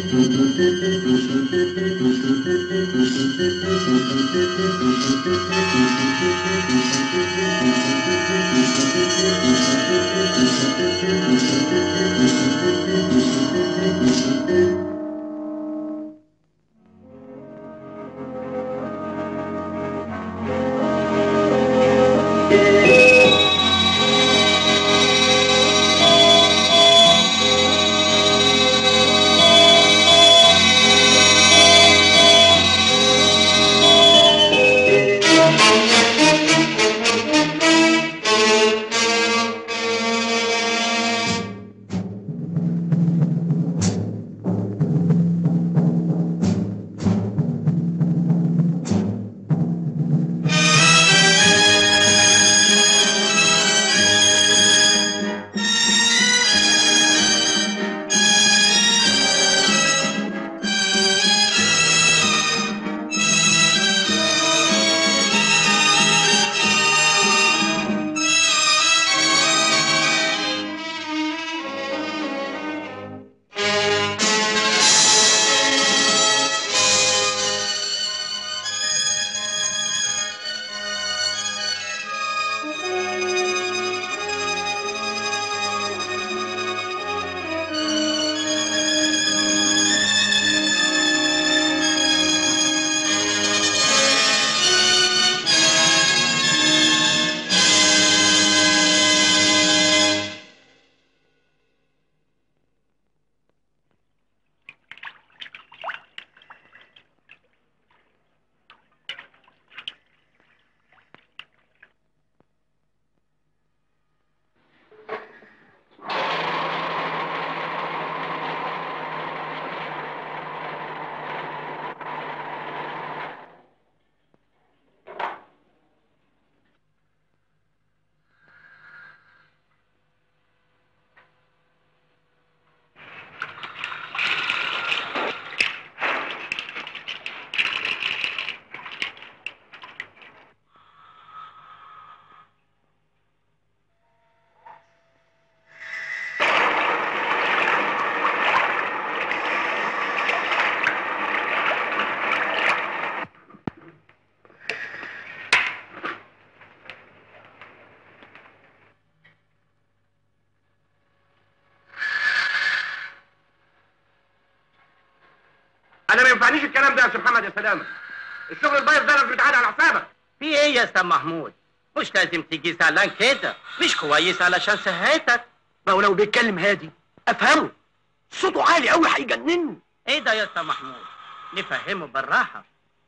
انا ما ينفعنيش الكلام ده يا استاذ محمد يا سلامه الشغل البايظ ده لازم يتعاد على حسابك في ايه يا استاذ محمود مش لازم تيجي زعلان كده مش كويس علشان صحتك ما هو لو بيتكلم هادي افهمه صوته عالي قوي هيجنني ايه ده يا استاذ محمود نفهمه بالراحه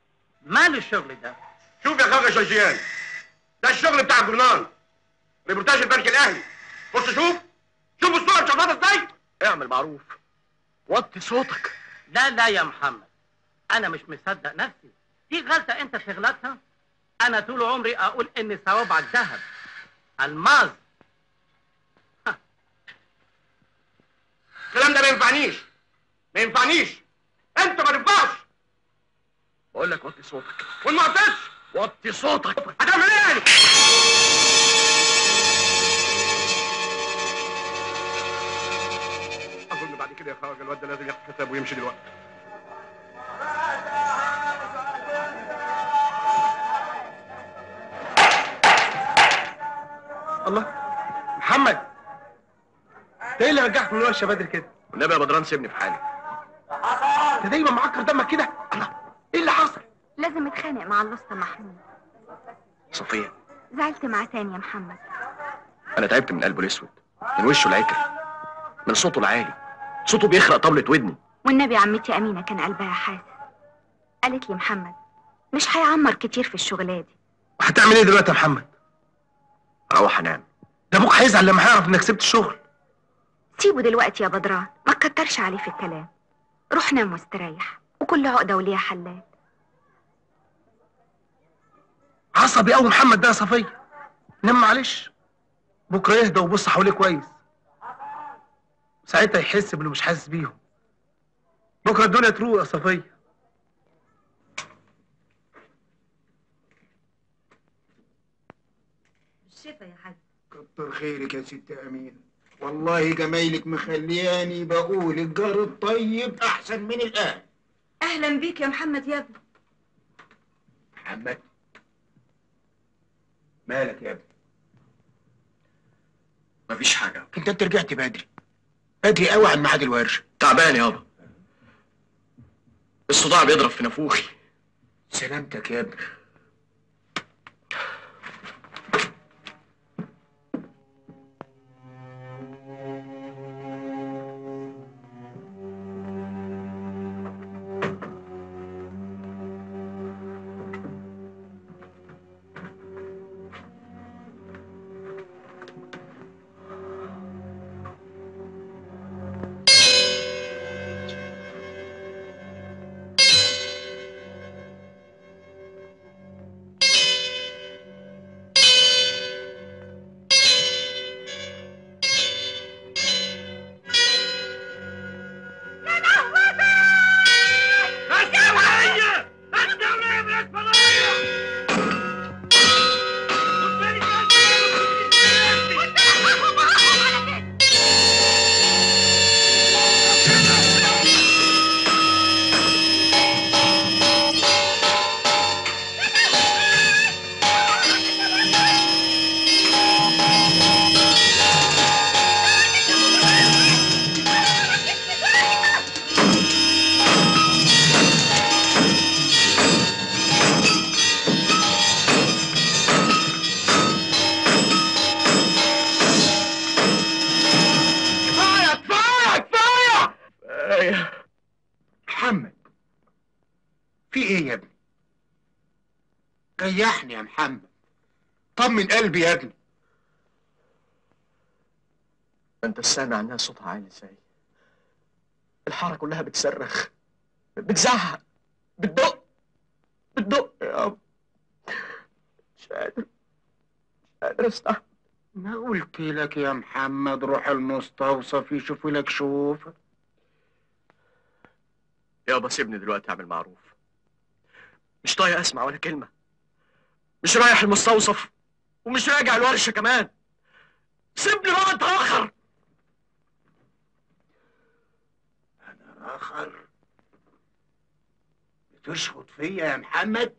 ماله الشغل ده شوف يا خالد شجيان ده الشغل بتاع الجورنال ريبورتاج البنك الاهلي بص شوف شوف الصور شفافه ازاي اعمل معروف وطي صوتك لا لا يا محمد انا مش مصدق نفسي دي غلطه انت تغلطها انا طول عمري اقول ان صوابعك ذهب الماظ الكلام ده ما ينفعنيش ما ينفعنيش انت ما تنفعش بقول لك وطي صوتك والمعتز وطي صوتك هتعمل ايه يعني اظن بعد كده يا خالد الواد ده لازم ياخد حسابه ويمشي دلوقتي الله محمد انت ايه اللي رجعك من الورشه بدري كده والنبي يا بدران سيبني في حالي انت دايما معكر دمك كده الله ايه اللي حصل لازم اتخانق مع الاسطى محمود صفيه زعلت معاه تاني يا محمد انا تعبت من قلبه الاسود من وشه العكر من صوته العالي صوته بيخرق طبلة ودني والنبي عمتي امينه كان قلبها حاسس قالت لي محمد مش هيعمر كتير في الشغلة دي هتعمل ايه دلوقتي يا محمد اروح انام ده ابوك هيزعل لما هيعرف انك سبت الشغل سيبه دلوقتي يا بدران ما تكترش عليه في الكلام روح نام واستريح وكل عقدة وليها حلال عصبي قوي محمد ده يا صفيه نام معلش بكره يهدى ويبص حواليه كويس ساعتها يحس باللي مش حاسس بيهم بكره الدنيا تروق يا صفيه بالشفا يا حاج كتر خيرك يا ست أمين والله جمايلك مخلياني بقول الجار الطيب احسن من الاهل اهلا بيك يا محمد يا ابني محمد مالك يا ابني مفيش حاجة انت انت رجعت بدري بدري قوي عن ميعاد الورشه تعبان يابا الصداع بيضرب في نافوخي سلامتك يا ابني كفاية كفاية كفاية كفاية محمد في ايه يا ابني ريحني يا محمد طمن قلبي يا ابني انت سامع انها صوتها عالي ازاي الحارة كلها بتصرخ بتزعق بتدق بتدق يا ابو مش قادر مش قادر استحمل ما قلت لك يا محمد روح المستوصف يشوف لك شوف يابا سيبني دلوقتي اعمل معروف مش طايق اسمع ولا كلمة مش رايح المستوصف ومش راجع الورشة كمان سيبني بقى انت اخر انا اخر بتشخط فيا يا محمد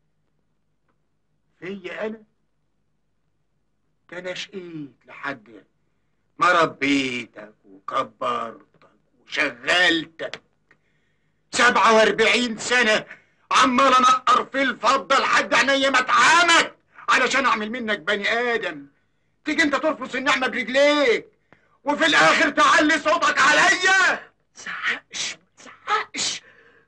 فيا انا ده انا شقيت لحد ما ربيتك وكبرتك وشغلتك سبعة واربعين سنة عمال انقر في الفضة لحد عينيا ما اتعمت علشان اعمل منك بني ادم تيجي انت ترفض النعمة برجليك وفي الاخر تعلي صوتك عليا تزعقش ما تزعقش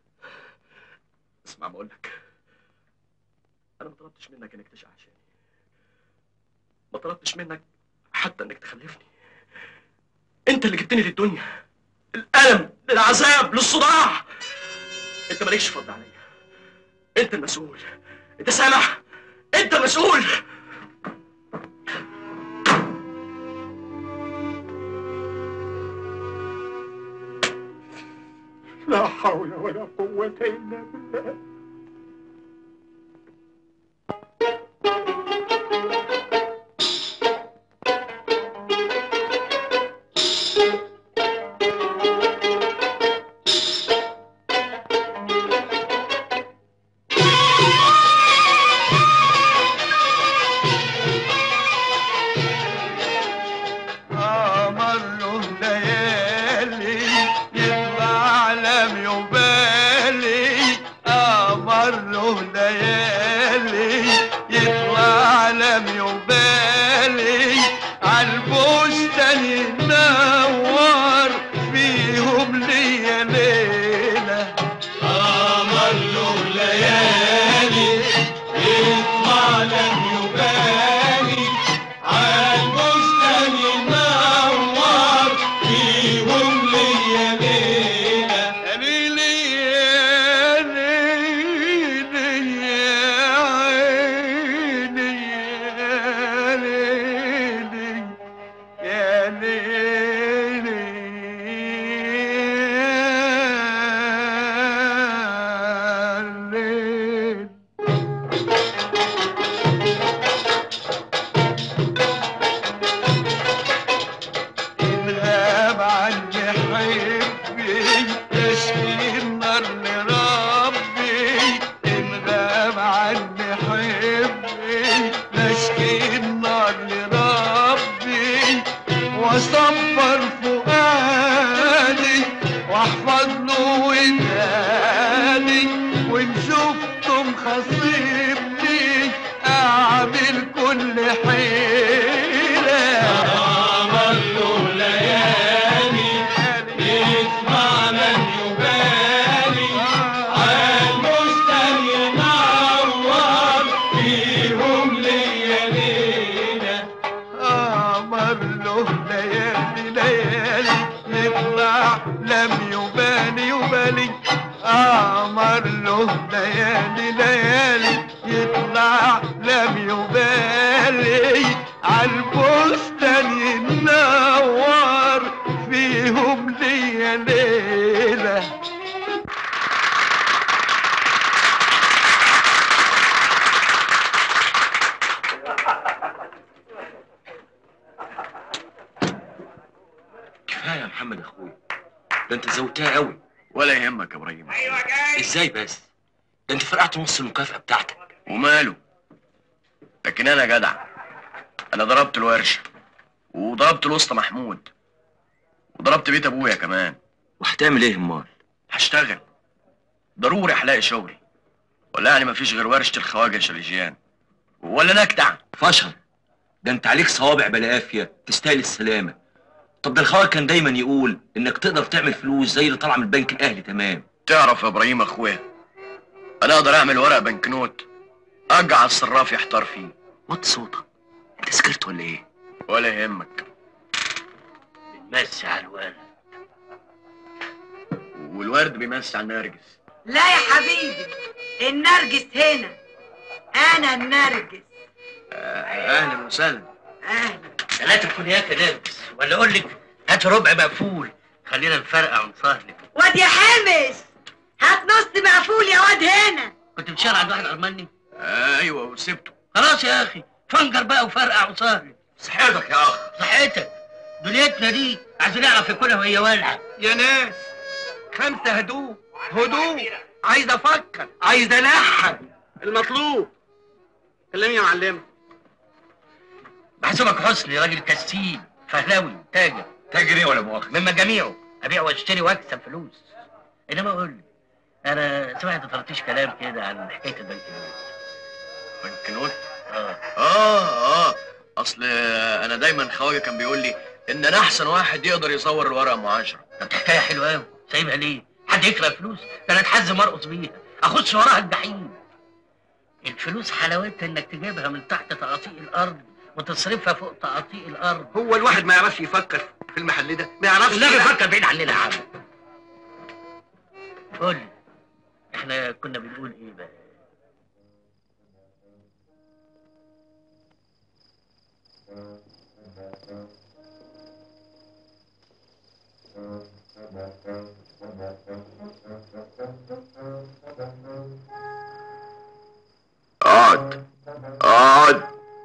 اسمع بقول لك انا ما طلبتش منك انك تشقى عشاني ما طلبتش منك حتى انك تخلفني انت اللي جبتني للدنيا الالم للعذاب للصداع انت مالكش فضل عليا انت المسؤول انت سامع انت المسؤول لا حول ولا قوة إلا بالله قمر له ليالي يطلع لم يبالي قمر له ليالي يطلع لم يبالي عالبستان ينور فيهم ليا ليلة قمر له ليالي يطلع لم يبالي عالبستان ينور فيهم ليا ليلة ليلي يا ليلي يا عيني يا عني حبي نشكي النار لربي واصبر فؤادي واحفظ له وداني وان شفتم خصيبتي اعمل كل حيله عمر له ليالي يسمع من يبالي عالمستن ينور فيهم ليالينا قمر له ليالي ليالي يطلع لم يبالي يبالي قمر له ليالي ليالي يطلع لم يبالي عالبستان ينور فيهم ليا ليله كفايه يا محمد اخويا ده انت زودتها قوي ولا يهمك يا ابراهيم ازاي بس ده انت فرقعت نص المكافاه بتاعتك وماله لكن انا جدع انا ضربت الورشه وضربت الوسطى محمود وضربت بيت ابويا كمان وهتعمل ايه امال هشتغل ضروري هلاقي شغل ولا يعني مفيش غير ورشه الخواجه شاليجيان ولا نكتع فشل ده انت عليك صوابع بلا قافيه تستاهل السلامه طب ده الخواجه كان دايما يقول انك تقدر تعمل فلوس زي اللي طالعه من البنك الاهلي تمام تعرف يا ابراهيم اخويا انا اقدر اعمل ورق بنكنوت اجعل الصراف يحتار فيه وطي صوتك انت سكرت ولا ايه ولا يهمك بنمسي على الولد والورد بيمسي على النرجس لا يا حبيبي النرجس هنا انا النرجس اهلا وسهلا اهلا ثلاثة كونياك يا نرجس ولا اقول لك هات ربع مقفول خلينا نفرقع ونصهلك واد يا حمص هات نص مقفول يا واد هنا كنت بتشتغل عند واحد ارمني ايوه وسبته خلاص يا اخي فنجر بقى وفرقع وصهلك صحتك يا اخ صحتك دنيتنا دي عايزين نعرف ياكلها وهي والعه يا ناس خمسة هدوء هدوء عايز افكر عايز الحن المطلوب كلمني يا معلم بحسبك حسني راجل كسيب فهلاوي تاجر تاجر ايه ولا مؤاخذه من مجاميعه ابيع واشتري واكسب فلوس انما اقول لك انا سمعت طرطيش كلام كده عن حكايه البنكنوت بنكنوت اه اه اه اصل انا دايما خواجه كان بيقول لي ان انا احسن واحد يقدر يصور الورقه معاشره طب دي حكايه حلوه قوي سايبها ليه؟ حد يكره فلوس؟ ده انا اتحزم ارقص بيها اخش وراها الجحيم الفلوس حلاوتها انك تجيبها من تحت تقاطيع الارض وتصرفها فوق تقاطيع الارض هو الواحد ما يعرفش يفكر في المحل ده ما يعرفش والنبي فكر بعيد عننا يا عم قول لي احنا كنا بنقول ايه بقى؟ اقعد اقعد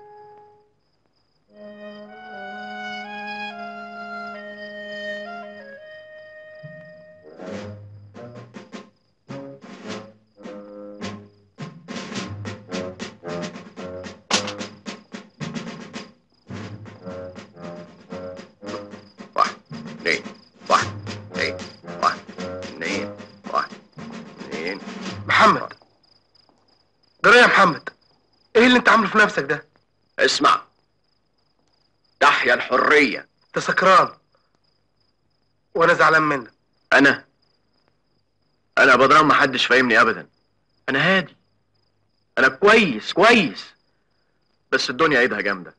واحد اثنين واحد اثنين واحد اثنين واحد اثنين محمد ده يا محمد ايه اللي انت عامله في نفسك ده اسمع تحيا الحرية انت سكران وانا زعلان منك أنا أنا يا بدران ما حدش فاهمني أبدا أنا هادي أنا كويس كويس بس الدنيا ايدها جامدة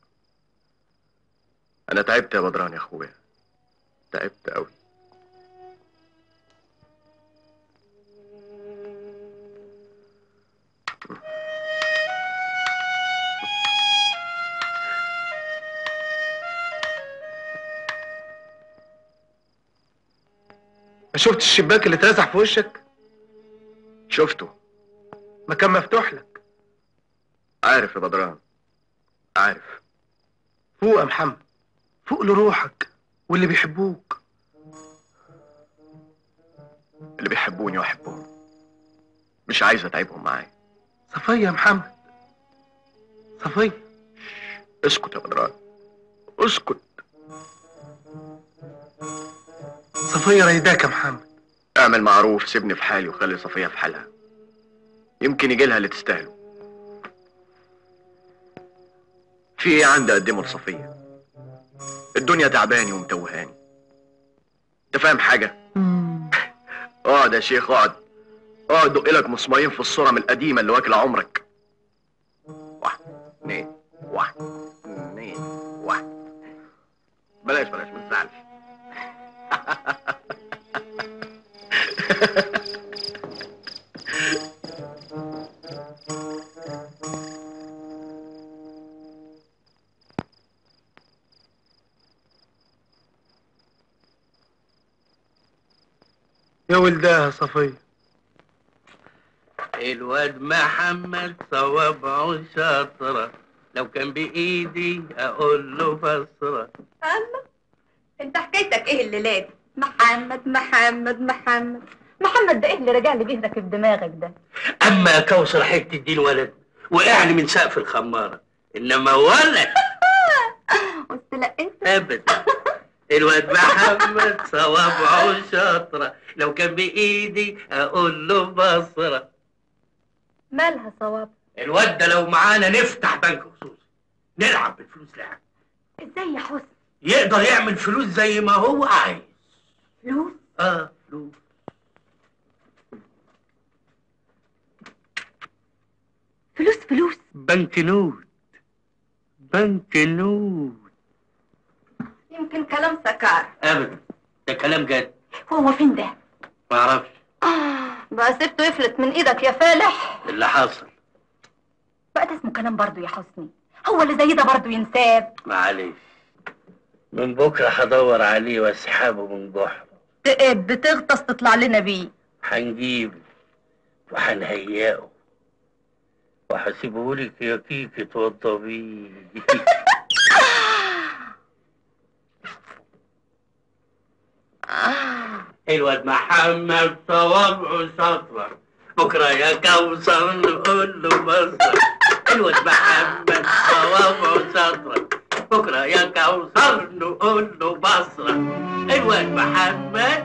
أنا تعبت يا بدران يا أخويا تعبت أوي ما شفتش الشباك اللي اترزع في وشك شفته ما كان مفتوح لك عارف يا بدران عارف فوق يا محمد فوق لروحك واللي بيحبوك اللي بيحبوني وأحبهم مش عايز أتعبهم معايا صفية يا محمد صفية اسكت يا بدران اسكت صفية ريداك يا محمد اعمل معروف سيبني في حالي وخلي صفية في حالها يمكن يجي لها اللي تستاهله في ايه عندي اقدمه لصفية الدنيا تعباني ومتوهاني انت فاهم حاجة اقعد يا شيخ اقعد اقعد دق لك مصمايين في الصورة من القديمة اللي واكلة عمرك واحد اتنين واحد اتنين واحد بلاش بلاش ما تزعلش يا ولدها صفية الواد محمد صوابعه شاطرة لو كان بإيدي أقول له بصرة الله انت حكايتك ايه الليله دي محمد محمد محمد محمد ده ايه اللي رجع لي بيهدك في دماغك ده أما كوثر حتة دي الولد وقع لي من سقف الخمارة إنما ولد قلت لا انت أبدا الواد محمد صوابعه شاطرة لو كان بإيدي أقول له بصرة مالها صواب الواد ده لو معانا نفتح بنك خصوصي نلعب بالفلوس لعب ازاي يا حسن يقدر يعمل فلوس زي ما هو عايز فلوس اه فلوس فلوس فلوس بنك نوت بنك نوت يمكن كلام سكار ابدا ده كلام جد هو فين ده ما اعرفش آه بقى سبته يفلت من ايدك يا فالح اللي حصل بقى ده اسمه كلام برضه يا حسني هو اللي زي ده برضه ينساب معلش من بكره هدور عليه واسحبه من جحر تقب بتغطس تطلع لنا بيه هنجيبه وهنهيئه وهسيبهولك يا كيكي توضبيه الواد محمد صوابعه شاطرة بكرة يا كوثر نقول له بصرة الواد محمد صوابعه شاطرة بكرة يا كوثر نقول له بصرة الواد محمد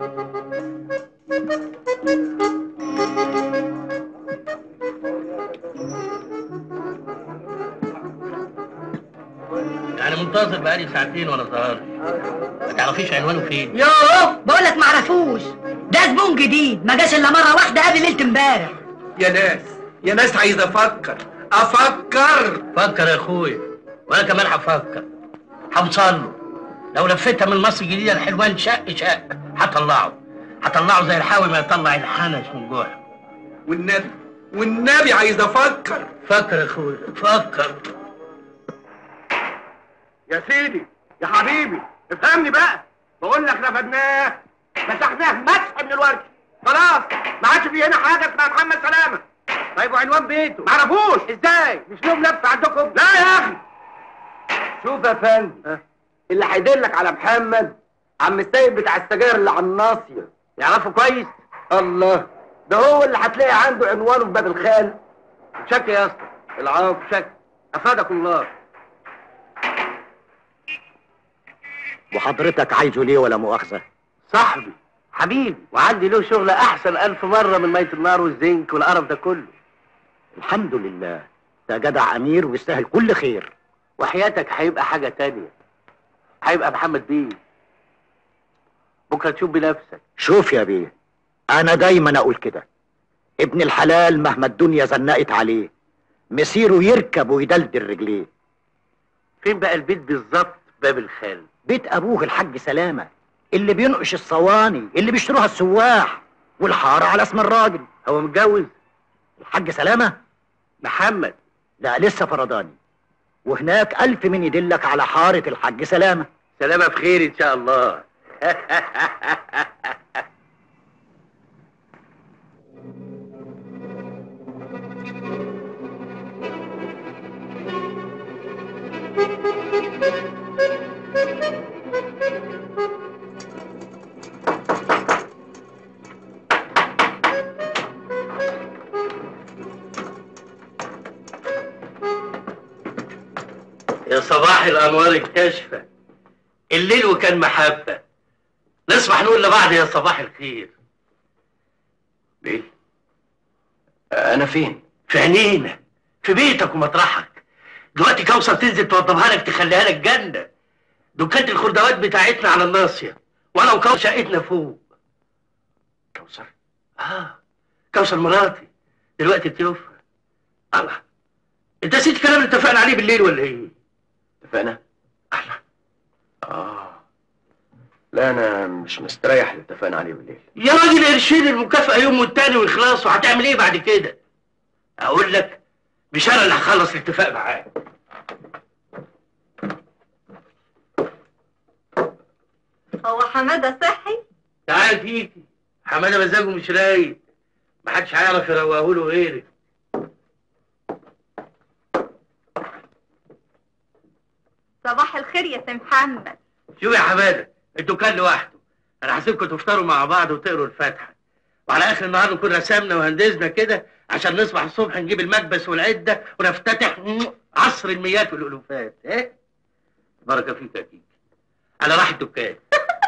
يعني منتظر بقالي ساعتين وانا ظاهر ما تعرفيش عنوانه فين يوه بقول لك معرفوش ده زبون جديد ما جاش الا مره واحده قبل ليله امبارح يا ناس يا ناس عايز افكر افكر فكر يا اخويا وانا كمان هفكر هوصل له لو لفيتها من مصر الجديده الحلوان شق شق هطلعه هطلعه زي الحاوي ما يطلع الحنش من جوه والنبي والنبي عايز افكر فكر يا اخويا فكر يا سيدي يا حبيبي افهمني بقى بقول لك رفدناه مسحناه مسح من الورد خلاص ما عادش في هنا حاجه اسمها محمد سلامه طيب وعنوان بيته ما اعرفوش ازاي مش لهم لف عندكم لا يا اخي شوف يا فندم اللي هيدلك على محمد عم السيد بتاع السجاير اللي على الناصيه يعرفه كويس الله ده هو اللي هتلاقي عنده عنوانه في باب الخال شك يا اسطى العفو شك افادك الله وحضرتك عايزه ليه ولا مؤاخذه صاحبي حبيبي وعندي له شغل احسن الف مره من ميه النار والزنك والقرف ده كله الحمد لله ده جدع امير ويستاهل كل خير وحياتك هيبقى حاجه تانية هيبقى محمد بيه بكره تشوف بنفسك شوف يا بيه انا دايما اقول كده ابن الحلال مهما الدنيا زنقت عليه مسيره يركب ويدلدل رجليه فين بقى البيت بالظبط باب الخال بيت ابوه الحاج سلامه اللي بينقش الصواني اللي بيشتروها السواح والحاره على اسم الراجل هو متجوز الحاج سلامه محمد لا لسه فرداني وهناك الف من يدلك على حاره الحاج سلامه سلامه بخير ان شاء الله يا صباح الانوار الكاشفه الليل وكان محبه نصبح نقول لبعض يا صباح الخير ليه؟ انا فين؟ في عينينا في بيتك ومطرحك دلوقتي كوثر تنزل توضبها لك تخليها لك جنه دكانة الخردوات بتاعتنا على الناصيه وانا وكوثر شقتنا فوق كوثر اه كوثر مراتي دلوقتي بتوفى الله انت نسيت الكلام اللي اتفقنا عليه بالليل ولا ايه؟ اتفقنا؟ اه لا انا مش مستريح اللي اتفقنا عليه بالليل يا راجل قرشين المكافأة يوم والتاني ويخلصوا هتعمل ايه بعد كده؟ اقول لك مش انا اللي هخلص الاتفاق معاك هو حماده صحي تعال فيكي حماده مزاجه مش رايق محدش هيعرف يروقه له غيرك صباح الخير يا سي محمد شوف يا حماده الدكان لوحده انا هسيبكم تفطروا مع بعض وتقروا الفاتحه وعلى اخر النهار نكون رسمنا وهندسنا كده عشان نصبح الصبح نجيب المكبس والعده ونفتتح عصر الميات والالوفات ايه بركه فيك يا كيك على راحه الدكان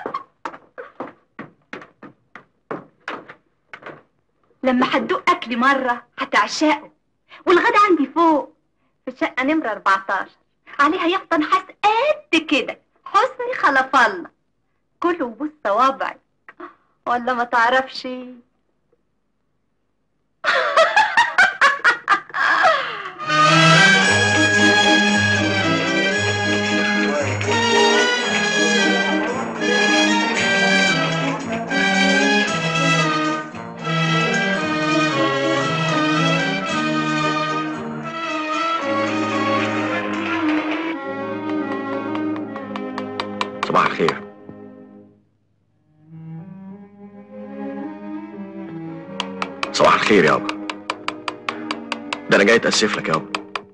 لما هتدوق اكلي مره هتعشقه والغدا عندي فوق في شقه نمره 14 عليها يافطه نحاس قد كده حسني خلف الله كله وبص صوابعي ولا ما تعرفش صباح الخير صباح الخير يابا ده انا جاي اتاسف لك يابا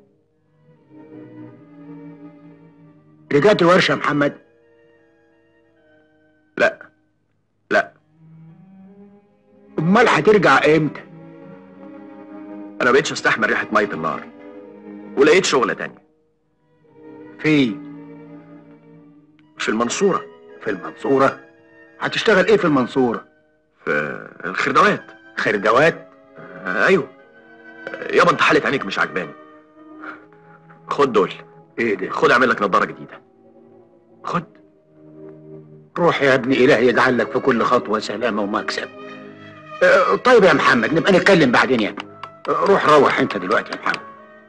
رجعت الورشة يا محمد لا لا امال هترجع امتى انا مبقتش استحمل ريحه ميه النار ولقيت شغله تانية في في المنصوره في المنصورة هتشتغل ايه في المنصورة في الخردوات خردوات آه ايوه يابا انت حالة عينيك مش عجباني خد دول ايه ده خد اعمل لك نضاره جديده خد روح يا ابني اله يجعل لك في كل خطوة سلامة ومكسب اه طيب يا محمد نبقى نتكلم بعدين يا ابني اه روح روح انت دلوقتي يا محمد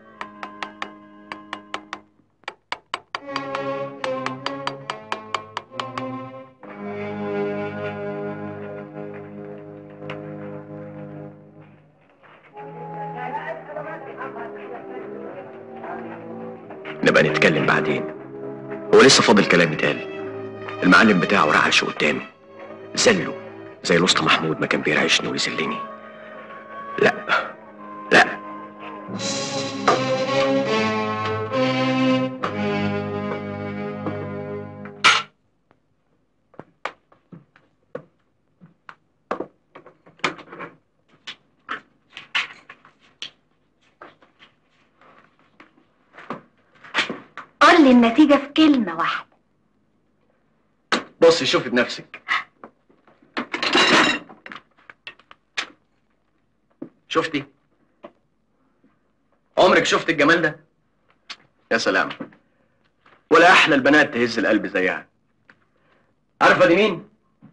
نبقى نتكلم بعدين هو لسه فاضل كلام يتقال المعلم بتاعه رعش قدامي زله زي الوسط محمود ما كان بيرعشني ويذلني لا لا قول لي النتيجه في كلمه واحده بصي شوفي بنفسك شفتي عمرك شفت الجمال ده يا سلام ولا احلى البنات تهز القلب زيها عارفه دي مين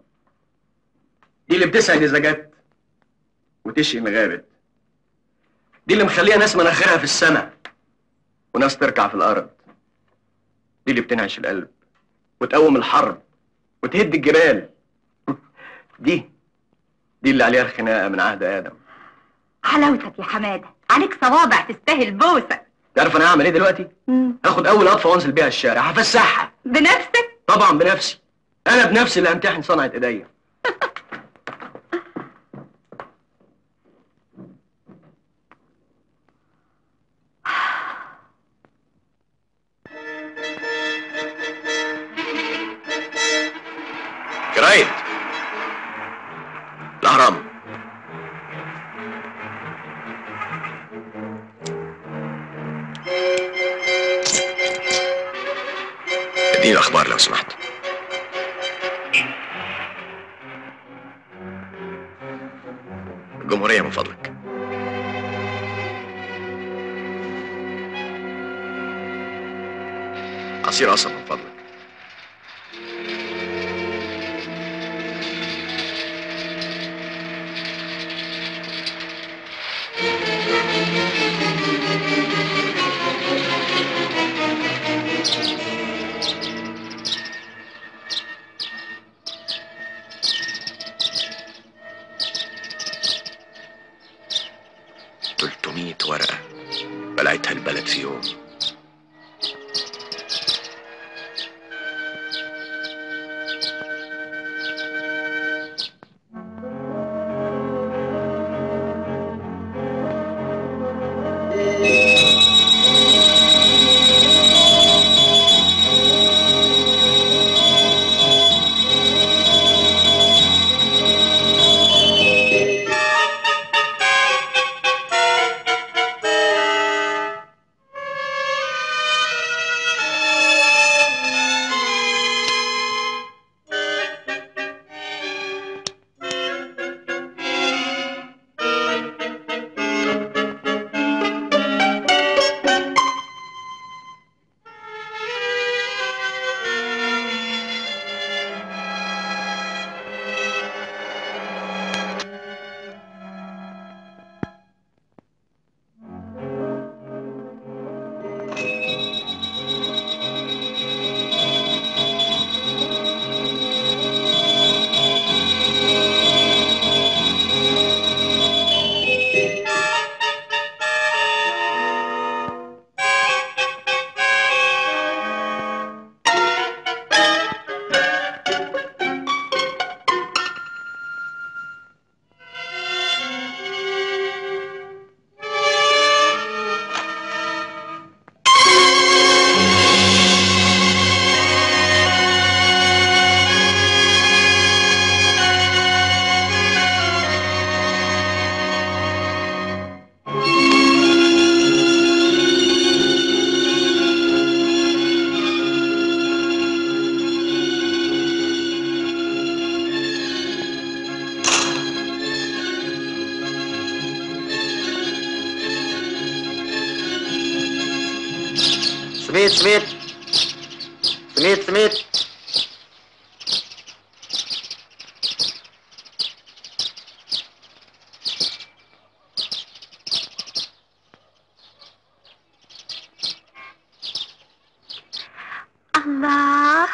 دي اللي بتسعد اذا جت وتشقي ان غابت دي اللي مخليها ناس مناخيرها في السماء وناس تركع في الارض دي اللي بتنعش القلب وتقوم الحرب وتهد الجبال دي دي اللي عليها الخناقه من عهد ادم حلاوتك يا حماده عليك صوابع تستاهل بوسه تعرف انا هعمل ايه دلوقتي هاخد اول قطفه وانزل بيها الشارع هفسحها بنفسك طبعا بنفسي انا بنفسي اللي همتحن صنعه ايديا جرايد الاهرام اديني الاخبار لو سمحت الجمهورية من فضلك عصير قصب من فضلك تلتمية ورقة بلعتها البلد في يوم سميت سميت سميت سميت الله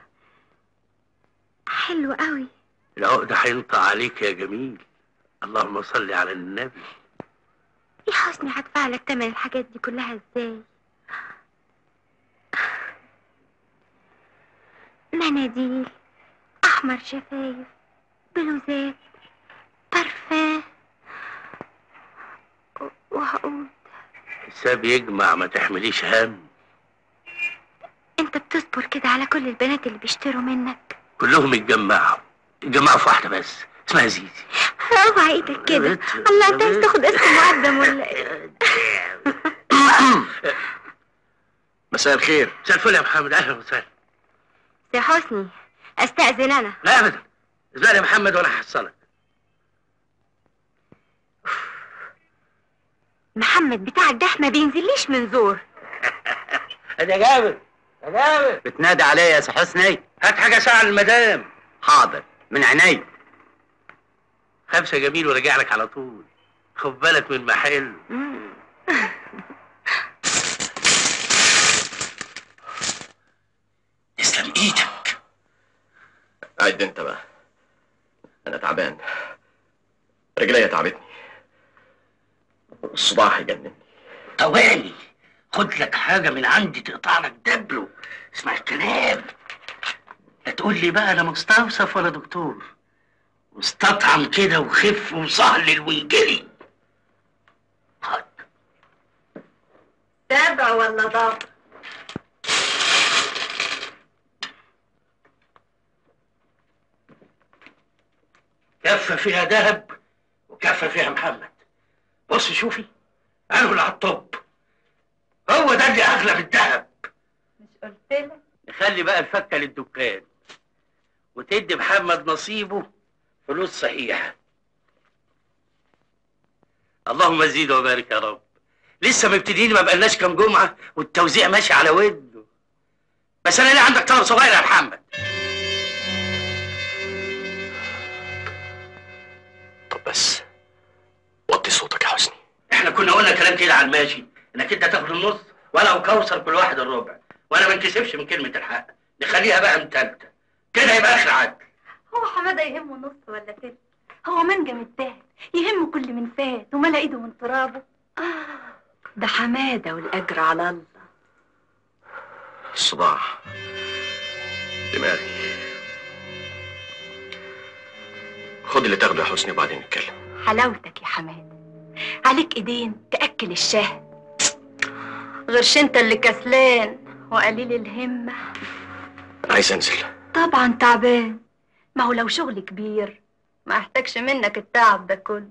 حلو قوي العقد هينطق عليك يا جميل اللهم صل على النبي يا حسني هدفع لك تمن الحاجات دي كلها ازاي مناديل احمر شفايف بلوزات بارفان وهقول حساب يجمع ما تحمليش هم انت بتصبر كده على كل البنات اللي بيشتروا منك كلهم اتجمعوا اتجمعوا في واحدة بس اسمها زيزي اوعى ايدك كده الله انت عايز تاخد اسم مقدم ولا ايه مساء الخير مساء الفل يا محمد اهلا وسهلا يا حسني استأذن انا لا ابدا اسمعني يا محمد وانا هحصلك محمد بتاعك ده ما بينزليش من زور يا جابر يا جابر بتنادي عليا يا سي حسني هات حاجة ساعة المدام حاضر من عيني خمسة جميل وراجع لك على طول خد بالك من محل تسلم ايدك قاعد انت بقى انا تعبان رجليا تعبتني الصباح هيجنني طوالي خد لك حاجة من عندي تقطع لك دبله اسمع الكلام لا تقول لي بقى انا مستوصف ولا دكتور واستطعم كده وخف وصهلل ويجري سبع ولا ضبع كفة فيها ذهب وكفة فيها محمد بص شوفي انا اللي على الطب هو ده اللي اغلى من الذهب مش قلت لك تخلي بقى الفكه للدكان وتدي محمد نصيبه فلوس صحيحه اللهم زيد وبارك يا رب لسه مبتدئين ما بقالناش كام جمعه والتوزيع ماشي على وده بس انا ليه عندك طلب صغير يا محمد طب بس وطي صوتك يا حسني احنا كنا قلنا كلام كده على الماشي انك انت تاخد النص وانا وكوثر كل واحد الربع وانا ما انكسفش من كلمه الحق نخليها بقى متالتة كده يبقى اخر عدل هو حماده يهمه نص ولا تلت هو منجم التالت يهمه كل من فات وملا ايده من ترابه ده حمادة والأجر على الله الصداع دماغي خد اللي تاخده يا حسني وبعدين نتكلم حلاوتك يا حماده عليك ايدين تاكل الشهد غيرش انت اللي كسلان وقليل الهمه عايز انزل طبعا تعبان ما هو لو شغل كبير ما احتاجش منك التعب ده كله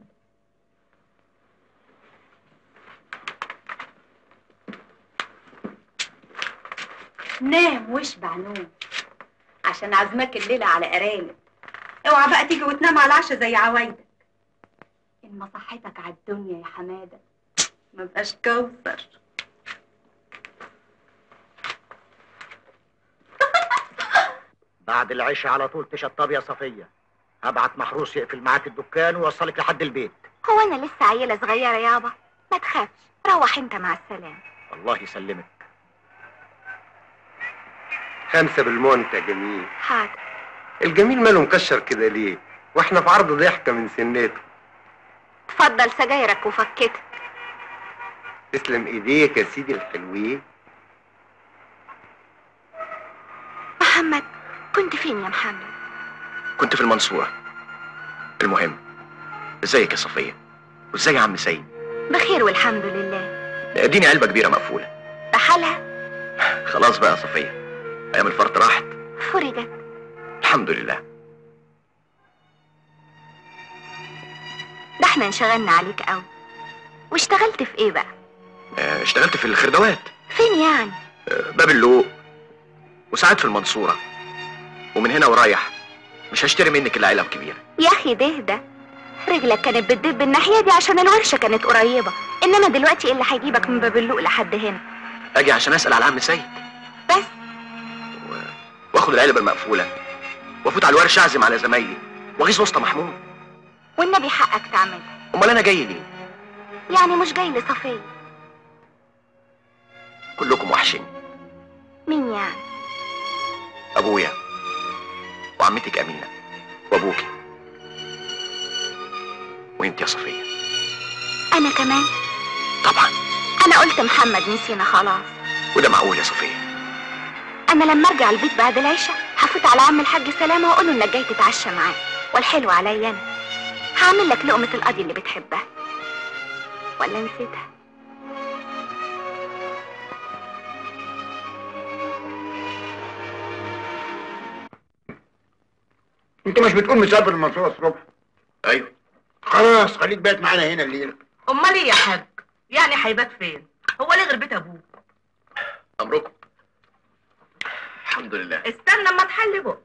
نام واشبع نوم عشان عزمك الليلة على قرانب اوعى بقى تيجي وتنام على العشاء زي عوايدك ان ما صحتك على الدنيا يا حمادة ما بقاش كوثر بعد العشاء على طول تشطب يا صفية هبعت محروس يقفل معاك الدكان ويوصلك لحد البيت هو أنا لسه عيلة صغيرة يابا ما تخافش روح أنت مع السلامة الله يسلمك خمسة بالمونت يا جميل حاضر الجميل ماله مكشر كده ليه واحنا في عرض ضحكة من سنته تفضل سجايرك وفكتك تسلم ايديك يا سيدي الحلوين محمد كنت فين يا محمد كنت في المنصورة المهم ازيك يا صفية وازاي يا عم سيد بخير والحمد لله اديني علبة كبيرة مقفولة بحالها خلاص بقى يا صفية ايام الفرط راحت فرجت الحمد لله ده احنا انشغلنا عليك قوي واشتغلت في ايه بقى آه، اشتغلت في الخردوات فين يعني آه، باب اللوق وساعات في المنصورة ومن هنا ورايح مش هشتري منك الا علب كبيرة يا اخي ده ده رجلك كانت بتدب الناحية دي عشان الورشة كانت قريبة انما دلوقتي ايه اللي هيجيبك من باب اللوق لحد هنا اجي عشان اسأل على عم سيد بس واخد العلبة المقفولة وافوت على الورشة اعزم على زمايلي واغيظ وسط محمود والنبي حقك تعملها امال انا جاي ليه يعني مش جاي لصفية كلكم وحشين مين يعني ابويا وعمتك امينه وابوكي وانت يا صفيه انا كمان طبعا انا قلت محمد نسينا خلاص وده معقول يا صفيه انا لما ارجع البيت بعد العشاء هفوت على عم الحاج سلامه واقول له انك جاي تتعشى معاه والحلو عليا انا هعمل لك لقمه القاضي اللي بتحبها ولا نسيتها انت مش بتقول مسافر المنصورة الصبح ايوه خلاص خليك بقيت معانا هنا الليلة امال ايه يا حاج يعني هيبات فين هو ليه غير بيت ابوه امركم الحمد لله استنى اما تحل بقى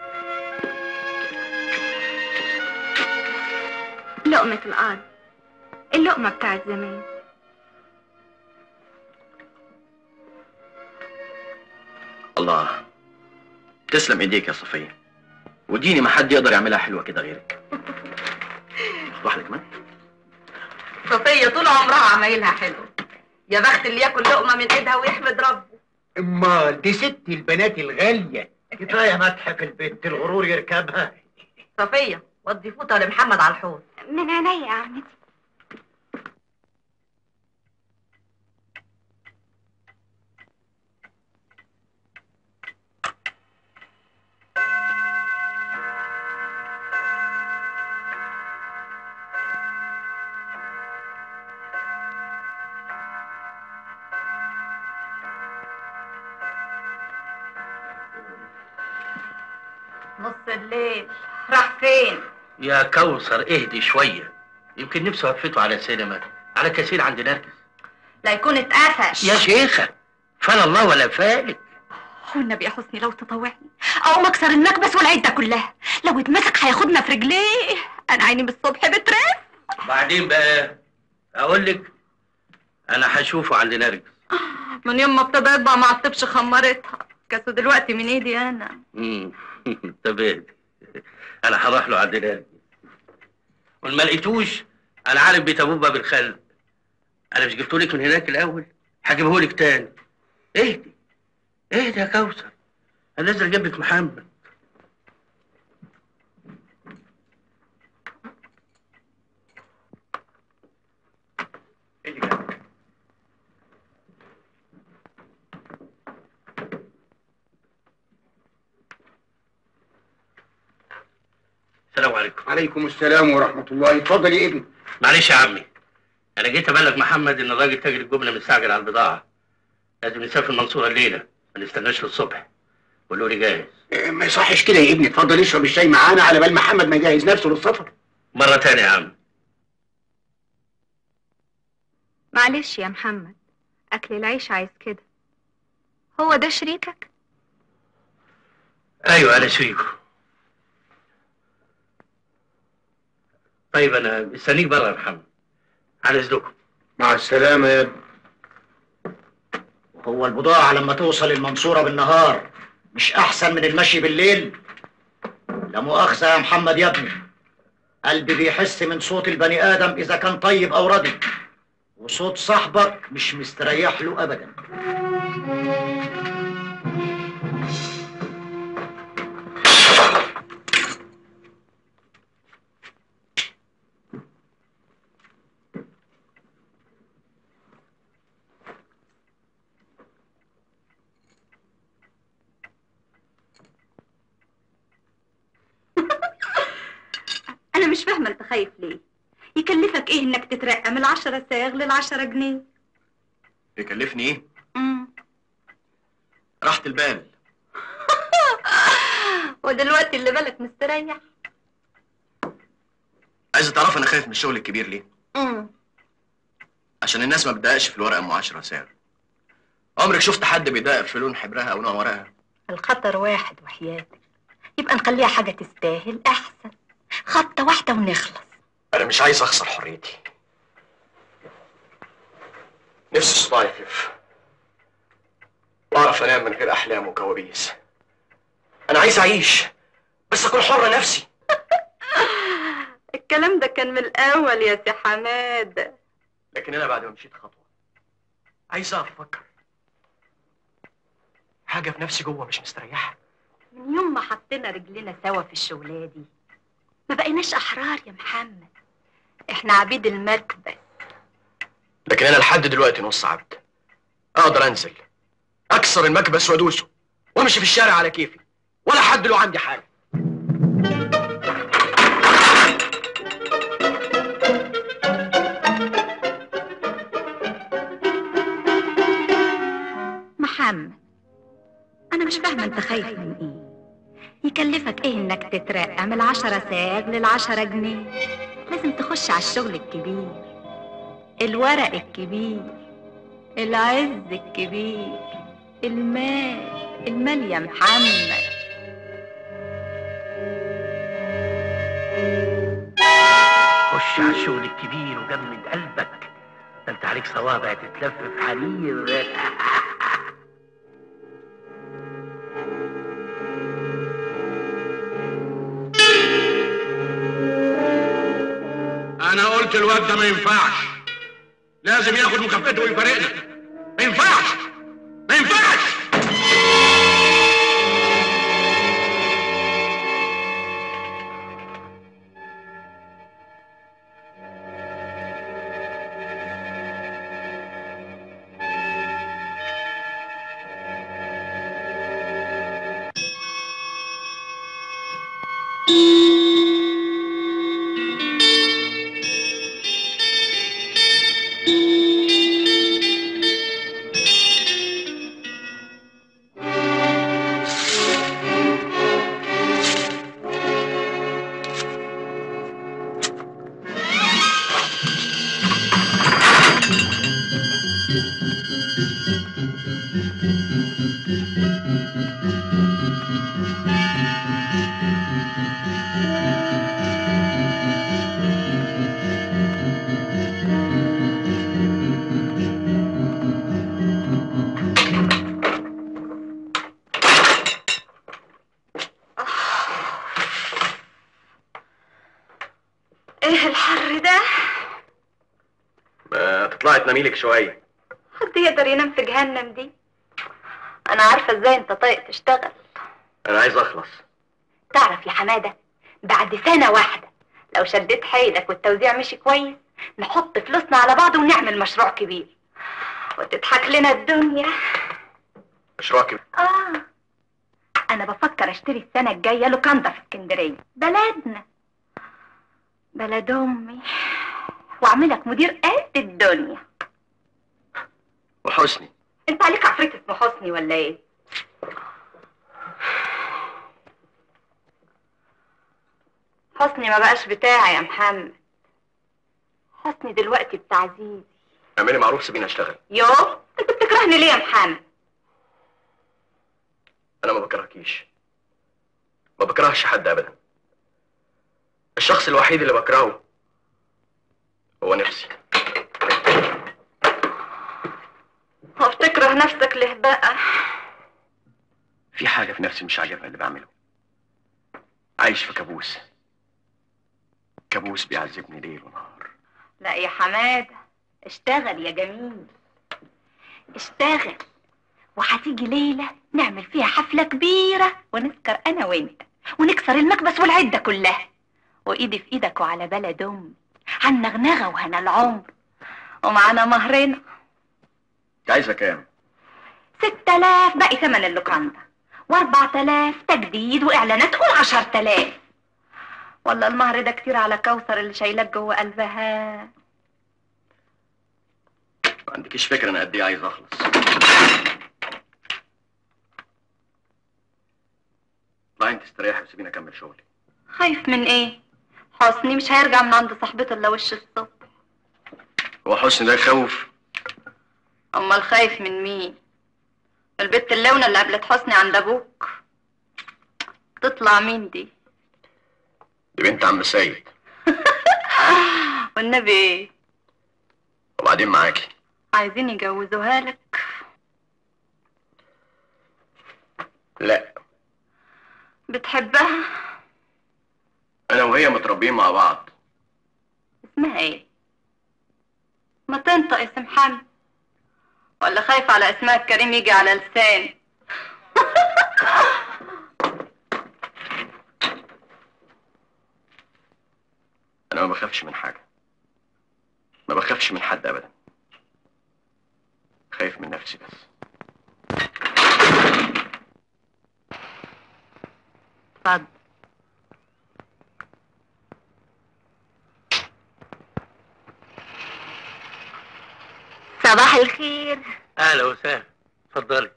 لقمه القاضي اللقمه بتاعت زمان الله تسلم ايديك يا صفيه وديني ما حد يقدر يعملها حلوه كده غيرك واحده كمان صفية طول عمرها عمايلها حلو يا بخت اللي ياكل لقمة من ايدها ويحمد ربه امال دي ست البنات الغالية كفاية مدح في البيت الغرور يركبها صفية ودي فوطة لمحمد على الحوض من عينيا يا عمتي نص الليل راح فين يا كوثر اهدي شويه يمكن نفسه هفته على سينما على كثير عند نرجس لا يكون اتقفش يا شيخه فلا الله ولا فالك والنبي يا حسني لو تطوعني اقوم اكسر المكبس والعده كلها لو اتمسك هياخدنا في رجليه انا عيني من الصبح بترف بعدين بقى اقول لك انا هشوفه عند نرجس من يوم ما ابتدى يطبع ما عطبش خمرتها كاسه دلوقتي من ايدي انا امم تمام انا هروح له عند نرجس وما لقيتوش انا عارف بيت ابوبا بالخل انا مش جبته لك من هناك الاول هجيبه لك تاني اهدي اهدي يا كوثر انا نازل اجيب لك محمد السلام عليكم عليكم السلام ورحمة الله اتفضل يا ابني معلش يا عمي انا جيت ابلغ محمد ان الراجل تاجر الجمله مستعجل على البضاعه لازم نسافر المنصوره الليله ما نستناش للصبح قولوا لي جاهز اه، ما يصحش كده يا ابني اتفضل اشرب الشاي معانا على بال محمد ما يجهز نفسه للسفر مره تانية يا عم معلش يا محمد أكل العيش عايز كده هو ده شريكك؟ ايوه انا شريكه طيب انا مستنيك بره يا محمد على اذنكم مع السلامة يا ابني هو البضاعة لما توصل المنصورة بالنهار مش أحسن من المشي بالليل؟ لا مؤاخذة يا محمد يا ابني قلبي بيحس من صوت البني آدم إذا كان طيب أو ردي وصوت صاحبك مش مستريح له أبدا انا مش فاهمه انت خايف ليه يكلفك ايه انك تترقى من العشرة ساغ للعشرة جنيه يكلفني ايه؟ مم. راحة البال ودلوقتي اللي بالك مستريح عايزة تعرف انا خايف من الشغل الكبير ليه؟ مم. عشان الناس ما بتدققش في الورقة ام 10 سعر عمرك شفت حد بيدقق في لون حبرها او نوع ورقها؟ الخطر واحد وحياتك يبقى نخليها حاجة تستاهل أحسن خطة واحدة ونخلص انا مش عايز اخسر حريتي نفسي صداعي يخف واعرف انام من غير احلام وكوابيس انا عايز اعيش بس اكون حر نفسي الكلام ده كان من الأول يا سي حماد لكن انا بعد ما مشيت خطوه عايز اقف افكر حاجه في نفسي جوه مش مستريحه من يوم ما حطينا رجلنا سوا في الشغلة دي ما بقيناش أحرار يا محمد احنا عبيد المكبس لكن انا لحد دلوقتي نص عبد اقدر انزل اكسر المكبس وادوسه وامشي في الشارع على كيفي ولا حد له عندي حاجه محمد أنا مش فاهمة أنت خايف من إيه يكلفك إيه إنك تترقى من العشرة ساغ للعشرة جنيه لازم تخش على الشغل الكبير الورق الكبير العز الكبير المال المال يا محمد خش على الشغل الكبير وجمد قلبك ده انت عليك صوابع تتلف في حرير انا قلت الواد ده ما ينفعش لازم ياخد مكافأته ويفارقنا ما ينفعش ما ينفعش اطلعي تناميلك شويه حد يقدر ينام في جهنم دي انا عارفه ازاي انت طايق تشتغل انا عايز اخلص تعرف يا حماده بعد سنه واحده لو شديت حيلك والتوزيع مشي كويس نحط فلوسنا على بعض ونعمل مشروع كبير وتضحك لنا الدنيا مشروع كبير اه انا بفكر اشتري السنه الجايه لوكاندا في اسكندريه بلدنا بلد امي واعملك مدير قد الدنيا وحسني انت عليك عفريت اسمه حسني ولا ايه حسني ما بقاش بتاعي يا محمد حسني دلوقتي بتاع زيزي اعملي معروف سيبيني اشتغل يو انت بتكرهني ليه يا محمد انا ما بكرهكيش ما بكرهش حد ابدا الشخص الوحيد اللي بكرهه هو نفسي هو بتكره نفسك ليه بقى في حاجه في نفسي مش عاجبها اللي بعمله عايش في كابوس كابوس بيعذبني ليل ونهار لا يا حماده اشتغل يا جميل اشتغل وهتيجي ليلة نعمل فيها حفلة كبيرة ونسكر أنا وأنت ونكسر المكبس والعدة كلها وإيدي في إيدك وعلى بلد أمي هالنغنغة وهنا العمر ومعانا مهرنا انت عايزه كام ست آلاف باقي ثمن اللوكاندا وأربعة آلاف تجديد وإعلانات قول عشرة آلاف والله المهر ده كتير على كوثر اللي شايلك جوه قلبها ما عندكيش فكره انا قد ايه عايز اخلص اطلعي انت استريحي وسيبيني اكمل شغلي خايف من ايه حسني مش هيرجع من عند صاحبته الا وش الصبح هو حسني ده يخوف امال خايف من مين البت اللونة اللي قابلت حسني عند ابوك تطلع مين دي دي بنت عم سيد والنبي ايه وبعدين معاكي عايزين يجوزوها لك لا بتحبها انا وهي متربيين مع بعض اسمها ايه ما تنطق اسم محمد ولا خايف على اسمها الكريم يجي على لساني انا ما بخافش من حاجه ما بخافش من حد ابدا خايف من نفسي بس اتفضل صباح الخير اهلا وسهلا اتفضلي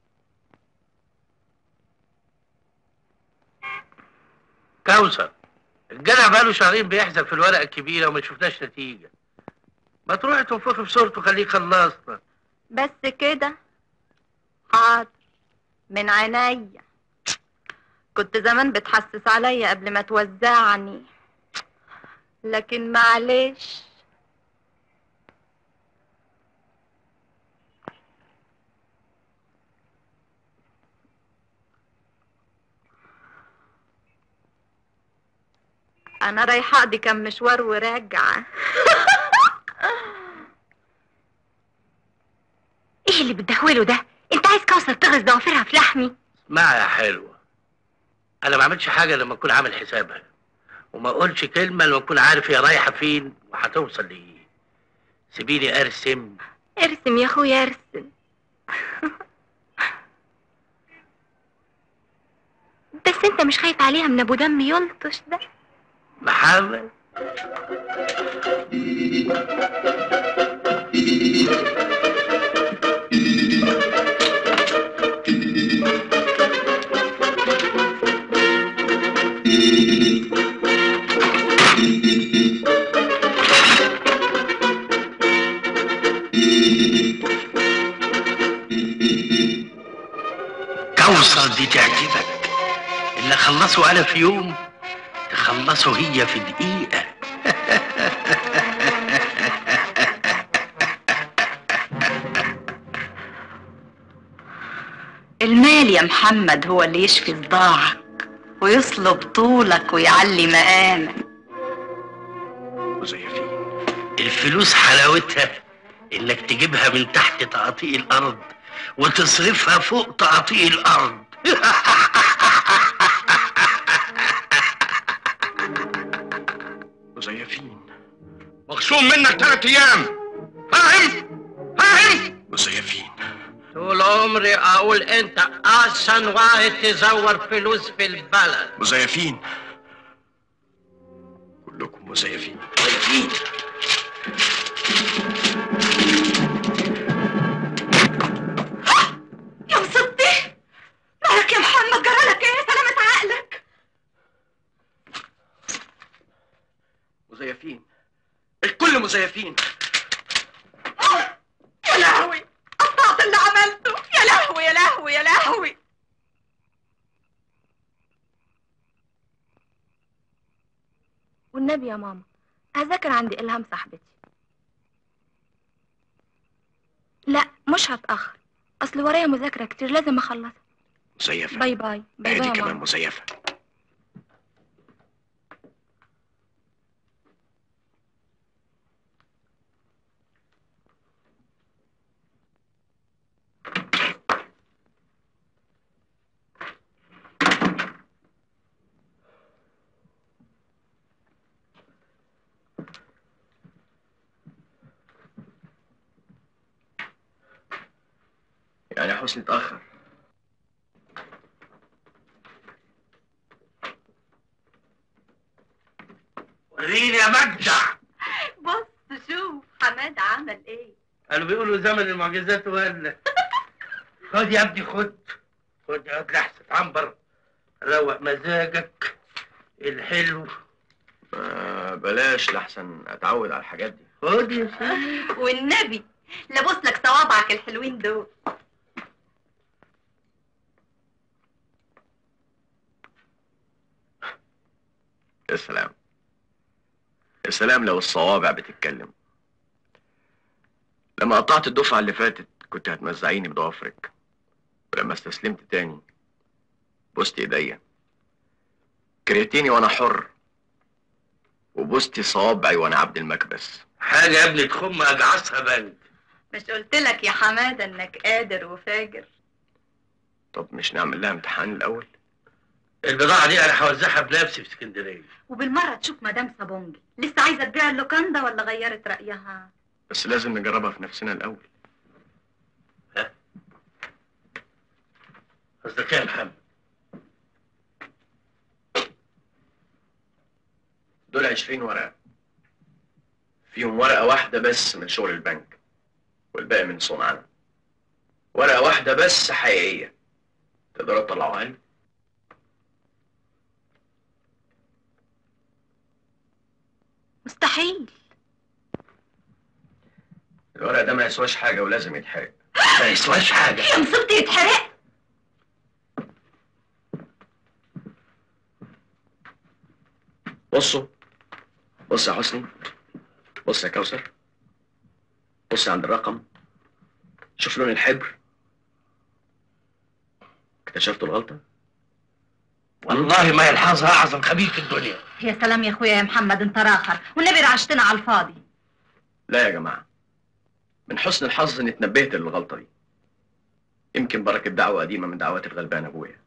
كوثر الجدع بقاله شهرين بيحزن في الورقه الكبيره وما شفناش نتيجه ما تروحي تنفخي في صورته خليه خلصنا بس كده حاضر من عينيا كنت زمان بتحسس عليا قبل ما توزعني لكن معلش انا رايحه اقضي كام مشوار وراجعه ايه اللي بتدهوله ده انت عايز كوثر تغرز ضوافرها في لحمي اسمعي يا حلوه انا ما اعملش حاجه لما اكون عامل حسابها وما اقولش كلمه لما اكون عارف هي رايحه فين وهتوصل لايه سيبيني ارسم ارسم يا اخويا ارسم بس انت مش خايف عليها من ابو دم يلطش ده محمد كوثر دي تعجبك اللي خلصه انا في يوم تخلصه هي في دقيقة المال يا محمد هو اللي يشفي صداعك ويصلب طولك ويعلي مقامك الفلوس حلاوتها انك تجيبها من تحت تقاطيع الارض وتصرفها فوق تقاطيع الارض مزيفين مخصوم منك ثلاث ايام فاهم فاهم مزيفين طول عمري اقول انت احسن واحد تزور فلوس في البلد مزيفين كلكم مزيفين مزيفين يا مصدي مالك يا محمد جرالك ايه سلامة عقلك مزيفين الكل مزيفين يا لهوي قطعت اللي عملته يا لهوي يا لهوي يا لهوي والنبي يا ماما هذاكر عندي إلهام صاحبتي لا مش هتأخر أصل ورايا مذاكرة كتير لازم أخلصها مزيفة باي باي باي هي باي دي يا كمان ماما مزيفة يعني حسني اتأخر وريني يا مجدع بص شوف حماد عمل ايه قالوا بيقولوا زمن المعجزات ولا خد يا ابني خد خد يا ابني احسن عنبر روق مزاجك الحلو ما بلاش لحسن اتعود على الحاجات دي خد يا سيدي والنبي لبص لك صوابعك الحلوين دول يا سلام يا سلام لو الصوابع بتتكلم لما قطعت الدفعة اللي فاتت كنت هتمزعيني بضوافرك ولما استسلمت تاني بوست ايديا كرهتيني وانا حر وبوستي صوابعي وانا عبد المكبس حاجة يا ابني تخم اجعصها بند مش قلت لك يا حماده انك قادر وفاجر طب مش نعمل لها امتحان الاول البضاعة دي انا هوزعها بنفسي في اسكندرية وبالمره تشوف مدام صابونجي لسه عايزه تبيع اللوكاندا ولا غيرت رايها بس لازم نجربها في نفسنا الاول قصدك ايه يا محمد دول 20 ورقة فيهم ورقة واحدة بس من شغل البنك والباقي من صنعنا ورقة واحدة بس حقيقية تقدروا تطلعوها لي مستحيل الورق ده ما يسواش حاجة ولازم يتحرق ما يسواش حاجة يا مصيبتي يتحرق بصوا بص يا حسني بص يا كوثر بص عند الرقم شوف لون الحبر اكتشفتوا الغلطة والله ما يلحظها اعظم خبير في الدنيا يا سلام يا اخويا يا محمد انت راخر والنبي رعشتنا على الفاضي لا يا جماعة من حسن الحظ اني اتنبهت للغلطة دي يمكن بركة دعوة قديمة من دعوات الغلبان ابويا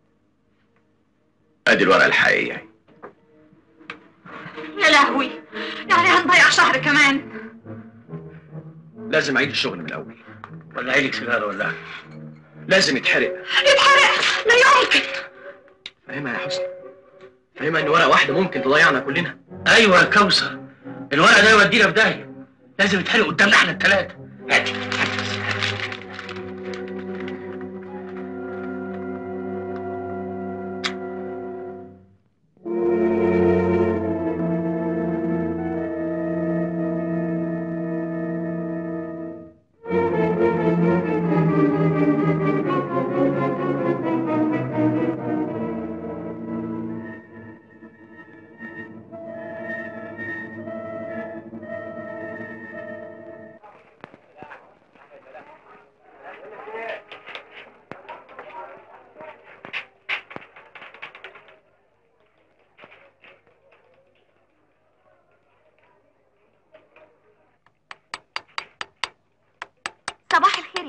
ادي الورقة الحقيقية اهي. يا لهوي يعني هنضيع شهر كمان لازم اعيد الشغل من الاول ولا عينك سيجارة ولا لازم يتحرق يتحرق لا يمكن فاهمها يا حسني فاهمها ان ورقة واحدة ممكن تضيعنا كلنا ايوه يا كوثر الورق ده يودينا في داهية لازم يتحرق قدامنا احنا الثلاثة هاتي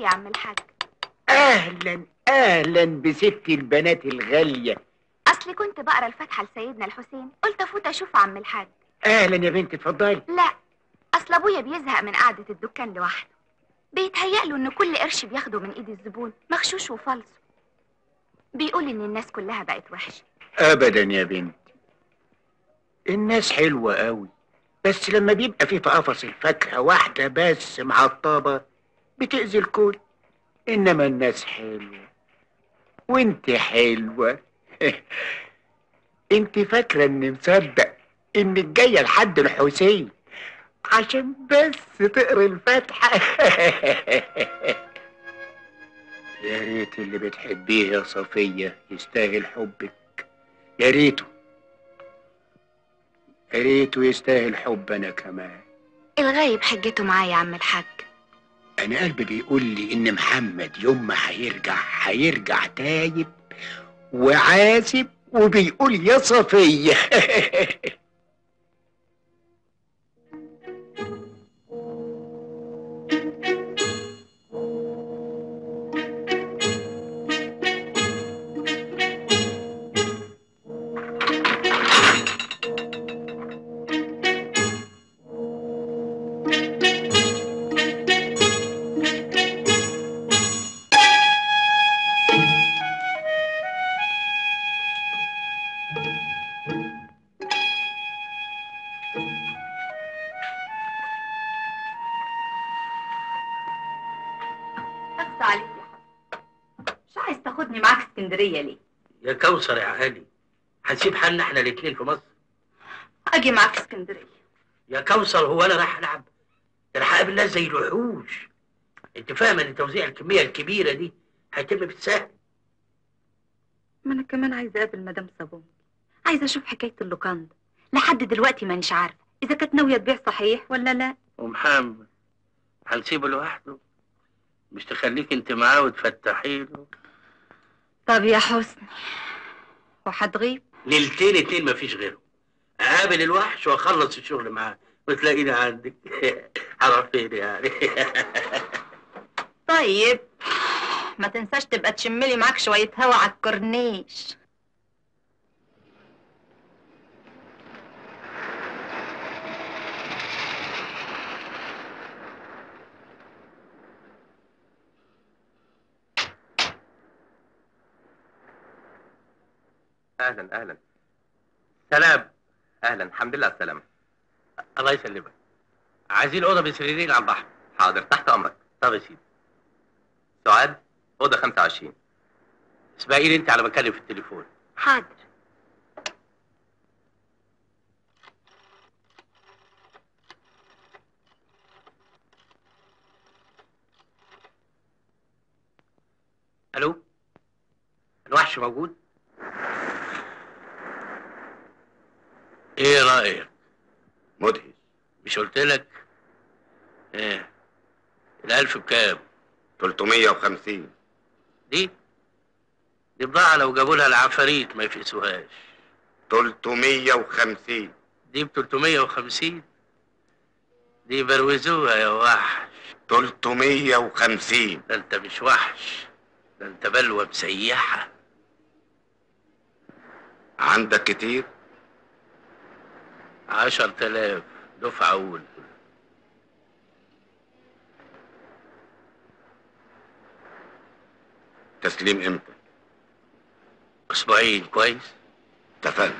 يا عم الحاج اهلا اهلا بست البنات الغاليه اصل كنت بقرا الفاتحه لسيدنا الحسين قلت افوت اشوف عم الحاج اهلا يا بنت اتفضلي لا اصل ابويا بيزهق من قعده الدكان لوحده بيتهيأ له ان كل قرش بياخده من ايد الزبون مغشوش وفلسه بيقول ان الناس كلها بقت وحشه ابدا يا بنتي الناس حلوه قوي بس لما بيبقى في في قفص الفاكهه واحده بس معطبه بتاذي الكل انما الناس حلوه وانت حلوه انت فاكره اني مصدق انك جايه لحد الحسين عشان بس تقري الفاتحه يا ريت اللي بتحبيه يا صفيه يستاهل حبك يا ريته يا ريته يستاهل حب انا كمان الغايب حجته معايا يا عم الحاج انا قلبي بيقول لي ان محمد يوم ما هيرجع هيرجع تايب وعازب وبيقول يا صفيه بس عليك يا حبيبي مش عايز تاخدني معاك اسكندريه ليه يا كوثر يا علي هنسيب حالنا احنا الاثنين في مصر اجي معاك اسكندريه يا كوثر هو انا رايح العب ده انا هقابل ناس زي الوحوش انت فاهم ان توزيع الكميه الكبيره دي هيتم بالسهل ما انا كمان عايزه اقابل مدام صابون عايزه اشوف حكايه اللوكاندا لحد دلوقتي مانيش عارفه اذا كانت ناويه تبيع صحيح ولا لا ومحمد هنسيبه لوحده مش تخليك انت معاه وتفتحي له طب يا حسني وهتغيب ليلتين اتنين مفيش غيره اقابل الوحش واخلص الشغل معاه وتلاقيني عندك هروح فين يعني طيب ما تنساش تبقى تشملي معاك شويه هوا على الكورنيش اهلا اهلا سلام اهلا الحمد لله على السلامه الله يسلمك عايزين اوضه بسريرين على البحر حاضر تحت امرك طب يا سيدي سعاد اوضه 25 اسمعيني انت على مكاني في التليفون حاضر الو الوحش موجود ايه رايك مدهش مش قلت لك ايه الالف بكام 350 دي دي بضاعة لو جابوا لها العفاريت ما يفقسوهاش 350 دي ب 350 دي بروزوها يا وحش 350 ده انت مش وحش ده انت بلوى مسيحة عندك كتير عشر تلاف دفعة أول تسليم امتى أسبوعين كويس اتفقنا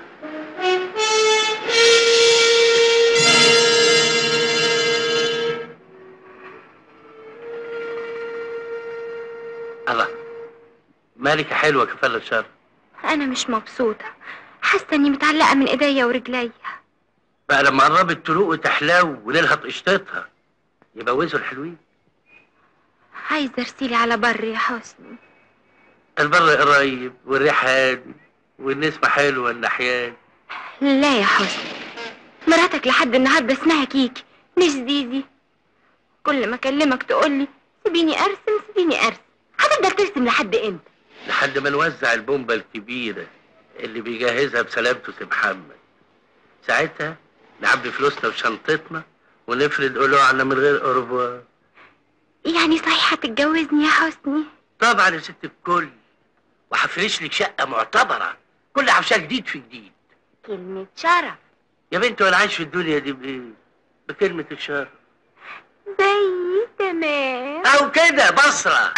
الله مالك يا حلوة كفالة الشر انا مش مبسوطه حاسه اني متعلقه من ايديا ورجليا بقى لما قربت تروق وتحلو وليلها قشطتها يبوزوا الحلوين عايزه ارسيلي على بر يا حسني البر قريب والريح هادي والنسمة حلوة الناحيات لا يا حسني مراتك لحد النهارده اسمها كيكي مش زيزي كل ما اكلمك تقولي سيبيني ارسم سيبيني ارسم هتفضل ترسم لحد امتى لحد ما نوزع البومبة الكبيرة اللي بيجهزها بسلامته سي محمد ساعتها نعبي فلوسنا في شنطتنا ونفرد قلوعنا من غير أوروبا يعني صحيح هتتجوزني يا حسني طبعا يا ست الكل وهفرش لك شقه معتبره كل عفشه جديد في جديد كلمة شرف يا بنت وانا عايش في الدنيا دي بايه بكلمه الشر زي تمام او كده بصره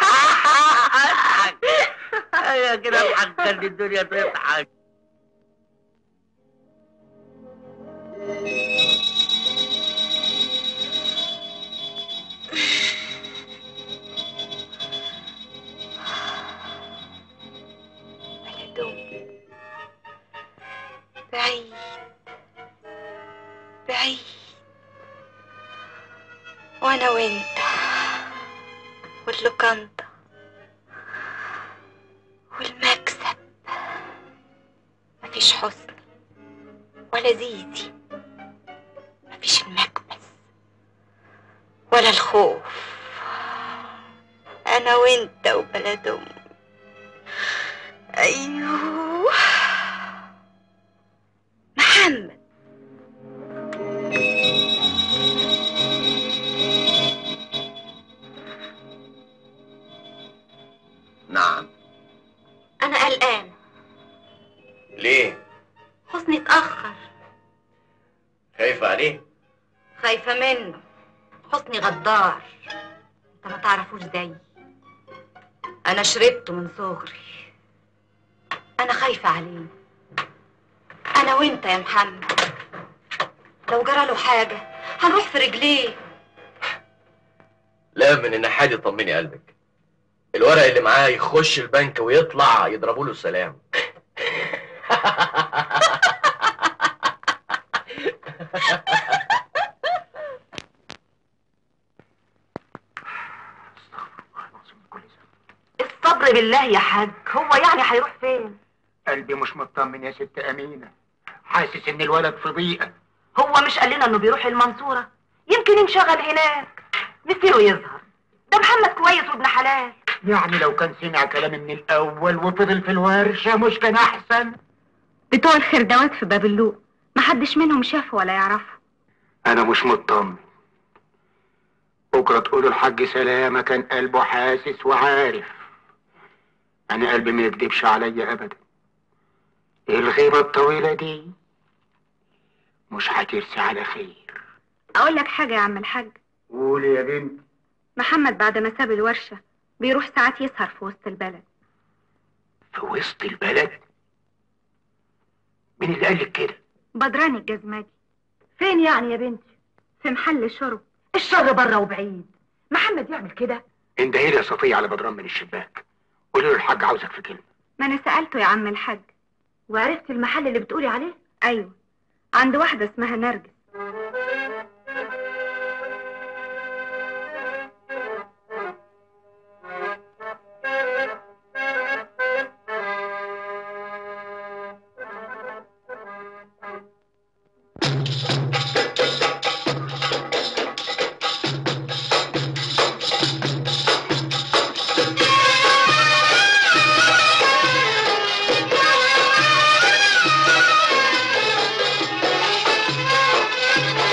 اضحك ايوه كده اضحك خلي الدنيا تضحك بلدهم بعيد بعيد وانا وانت واللوكاندا والمكسب مفيش حسن ولا زيزي مفيش المكبس ولا الخوف انا وانت وبلد امي ايوه محمد نعم انا قلقانه ليه حسني اتاخر خايفة عليه خايفه منه حسني غدار انت ما تعرفوش زيي انا شربته من صغري انا خايفه عليه انا وانت يا محمد لو جرى له حاجه هنروح في رجليه لا من الناحية دي طمني قلبك الورق اللي معاه يخش البنك ويطلع يضربوا له السلام الصبر بالله يا حاج هو يعني هيروح فين قلبي مش مطمن يا ست أمينة حاسس إن الولد في ضيقة هو مش قال لنا انه بيروح المنصورة يمكن ينشغل هناك مسيره يظهر ده محمد كويس وابن حلال يعني لو كان سمع كلامي من الأول وفضل في الورشة مش كان أحسن بتوع الخردوات في باب اللوق محدش منهم شافه ولا يعرفه أنا مش مطمن بكرة تقولوا الحاج سلامة كان قلبه حاسس وعارف أنا قلبي ما يكدبش عليا أبدا الغيبة الطويلة دي مش هترسي على خير اقول لك حاجة يا عم الحاج قولي يا بنت محمد بعد ما ساب الورشة بيروح ساعات يسهر في وسط البلد في وسط البلد مين اللي قالك كده بدران الجزمجي فين يعني يا بنتي في محل شرب الشر بره وبعيد محمد يعمل كده اندهي لي يا صفية على بدران من الشباك قولي له الحاج عاوزك في كلمة ما انا سألته يا عم الحاج وعرفت المحل اللي بتقولي عليه ايوه عند واحدة اسمها نرجس Thank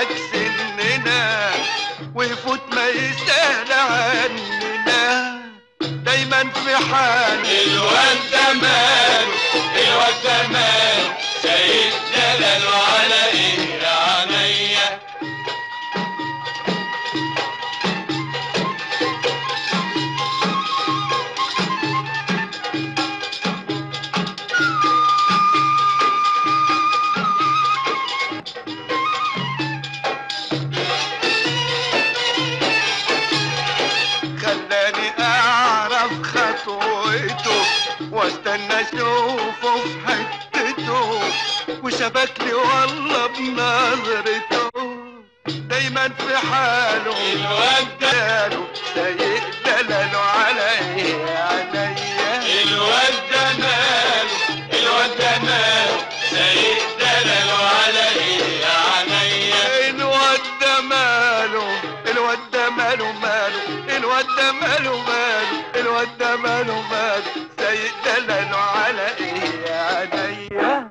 معاك سننا ويفوت ما يسأل عننا دايما في حال الواد ده ماله الواد ده ماله سيد دلاله على ايه يا عينيا خلاني اعرف خطوته واستنى اشوفه في حتته وشبكني والله بنظرته دايما في حاله الواد دلاله سايق دلاله على ايه عينيا الواد ده ماله الواد ده ماله سايق دلاله على ايه يا عينيا الواد ده ماله الواد ده ماله ماله الواد ده ماله ماله الواد ده ماله ماله سايق دلاله على ايه يا عينيا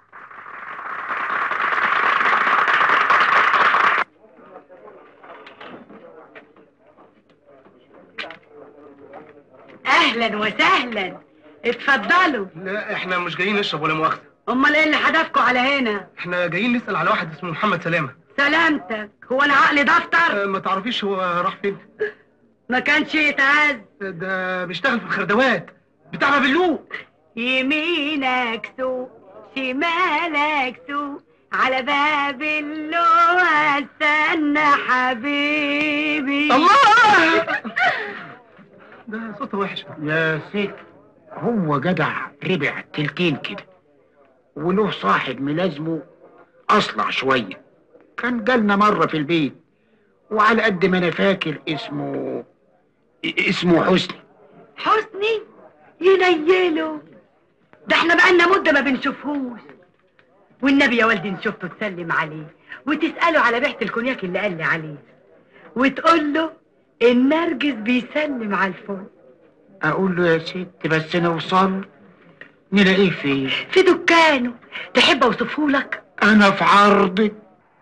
اهلا وسهلا اتفضلوا لا احنا مش جايين نشرب ولا مؤاخذة امال ايه اللي حدفكوا على هنا احنا جايين نسأل على واحد اسمه محمد سلامة سلامتك هو انا عقلي دفتر أه ما تعرفيش هو راح فين ما كانش يتعز ده بيشتغل في الخردوات بتاع بابلوق يمينك سوق شمالك سوق على باب اللوحة استنى حبيبي الله ده صوته وحش يا ست هو جدع ربع تلتين كده وله صاحب ملازمه اصلع شويه كان جالنا مره في البيت وعلى قد ما انا فاكر اسمه اسمه حسني حسني ينيله ده احنا بقالنا مدة ما بنشوفهوش والنبي يا والدي ان شفته تسلم عليه وتسأله على ريحة الكونياك اللي قال لي عليه وتقول له النرجس بيسلم على الفل اقول له يا ست بس نوصل نلاقيه فين في دكانه تحب اوصفه لك انا في عرضك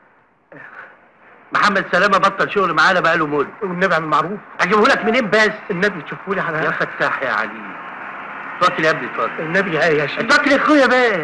محمد سلامه بطل شغل معانا بقاله مده والنبي عم معروف اجيبه لك منين بس النبي تشوفوا لي على يا فتاح يا علي اتفضل يا ابني اتفضل النبي يا يا شيخ اتفضل يا اخويا بقى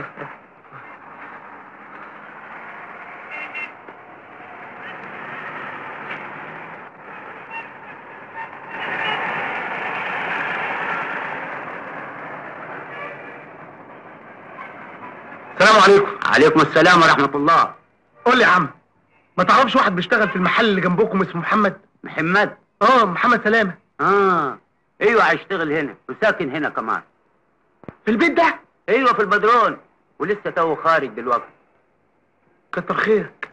السلام عليكم عليكم السلام ورحمه الله قول لي يا عم ما تعرفش واحد بيشتغل في المحل اللي جنبكم اسمه محمد محمد اه محمد سلامه اه ايوه هيشتغل هنا وساكن هنا كمان في البيت ده ايوه في البدرون ولسه تو خارج دلوقتي كتر خيرك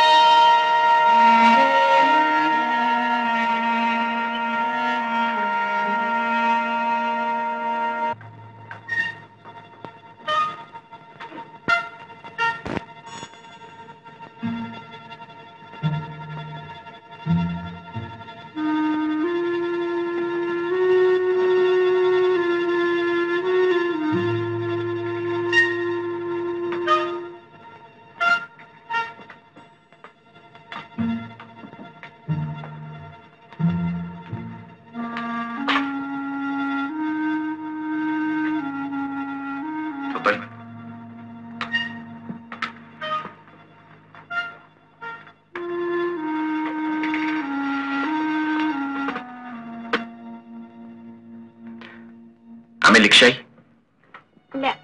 اتفضلي اعمل لك شاي لا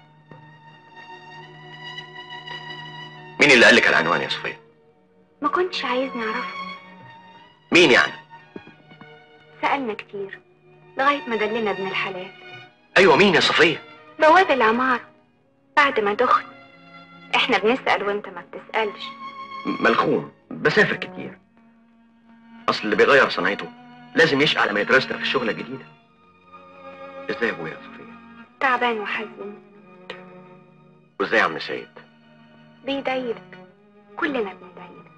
مين اللي قال لك على العنوان يا صفيه ما كنتش عايزني اعرفه مين يعني سألنا كتير لغاية ما دلنا ابن الحلال ايوه مين يا صفيه بواب العمارة بعد ما دخل احنا بنسأل وانت ما بتسألش ملخوم بسافر كتير اصل اللي بيغير صنعته لازم يشقى على ما يترستر في الشغله الجديده ازاي يا ابويا يا صفيه تعبان وحزين وازاي يا عم سيد بيضايقك كلنا بنضايقك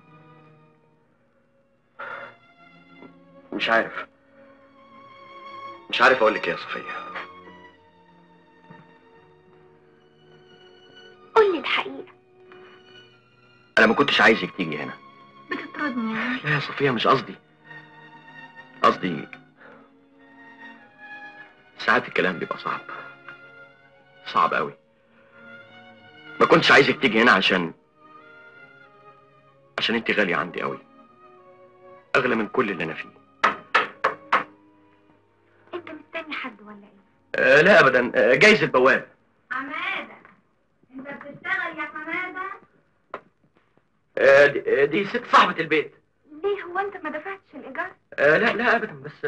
مش عارف مش عارف اقول لك ايه يا صفيه قول لي الحقيقة انا ما كنتش عايزك تيجي هنا تطردني يعني لا يا صفية مش قصدي قصدي ساعات الكلام بيبقى صعب صعب قوي ما كنتش عايزك تيجي هنا عشان عشان انت غالية عندي قوي اغلى من كل اللي انا فيه انت مستني حد ولا ايه آه لا ابدا آه جايز البواب حمادة انت بتشتغل يا حمادة آه دي, آه دي ست صاحبة البيت ليه هو انت ما دفعتش الايجار آه لا لا ابدا بس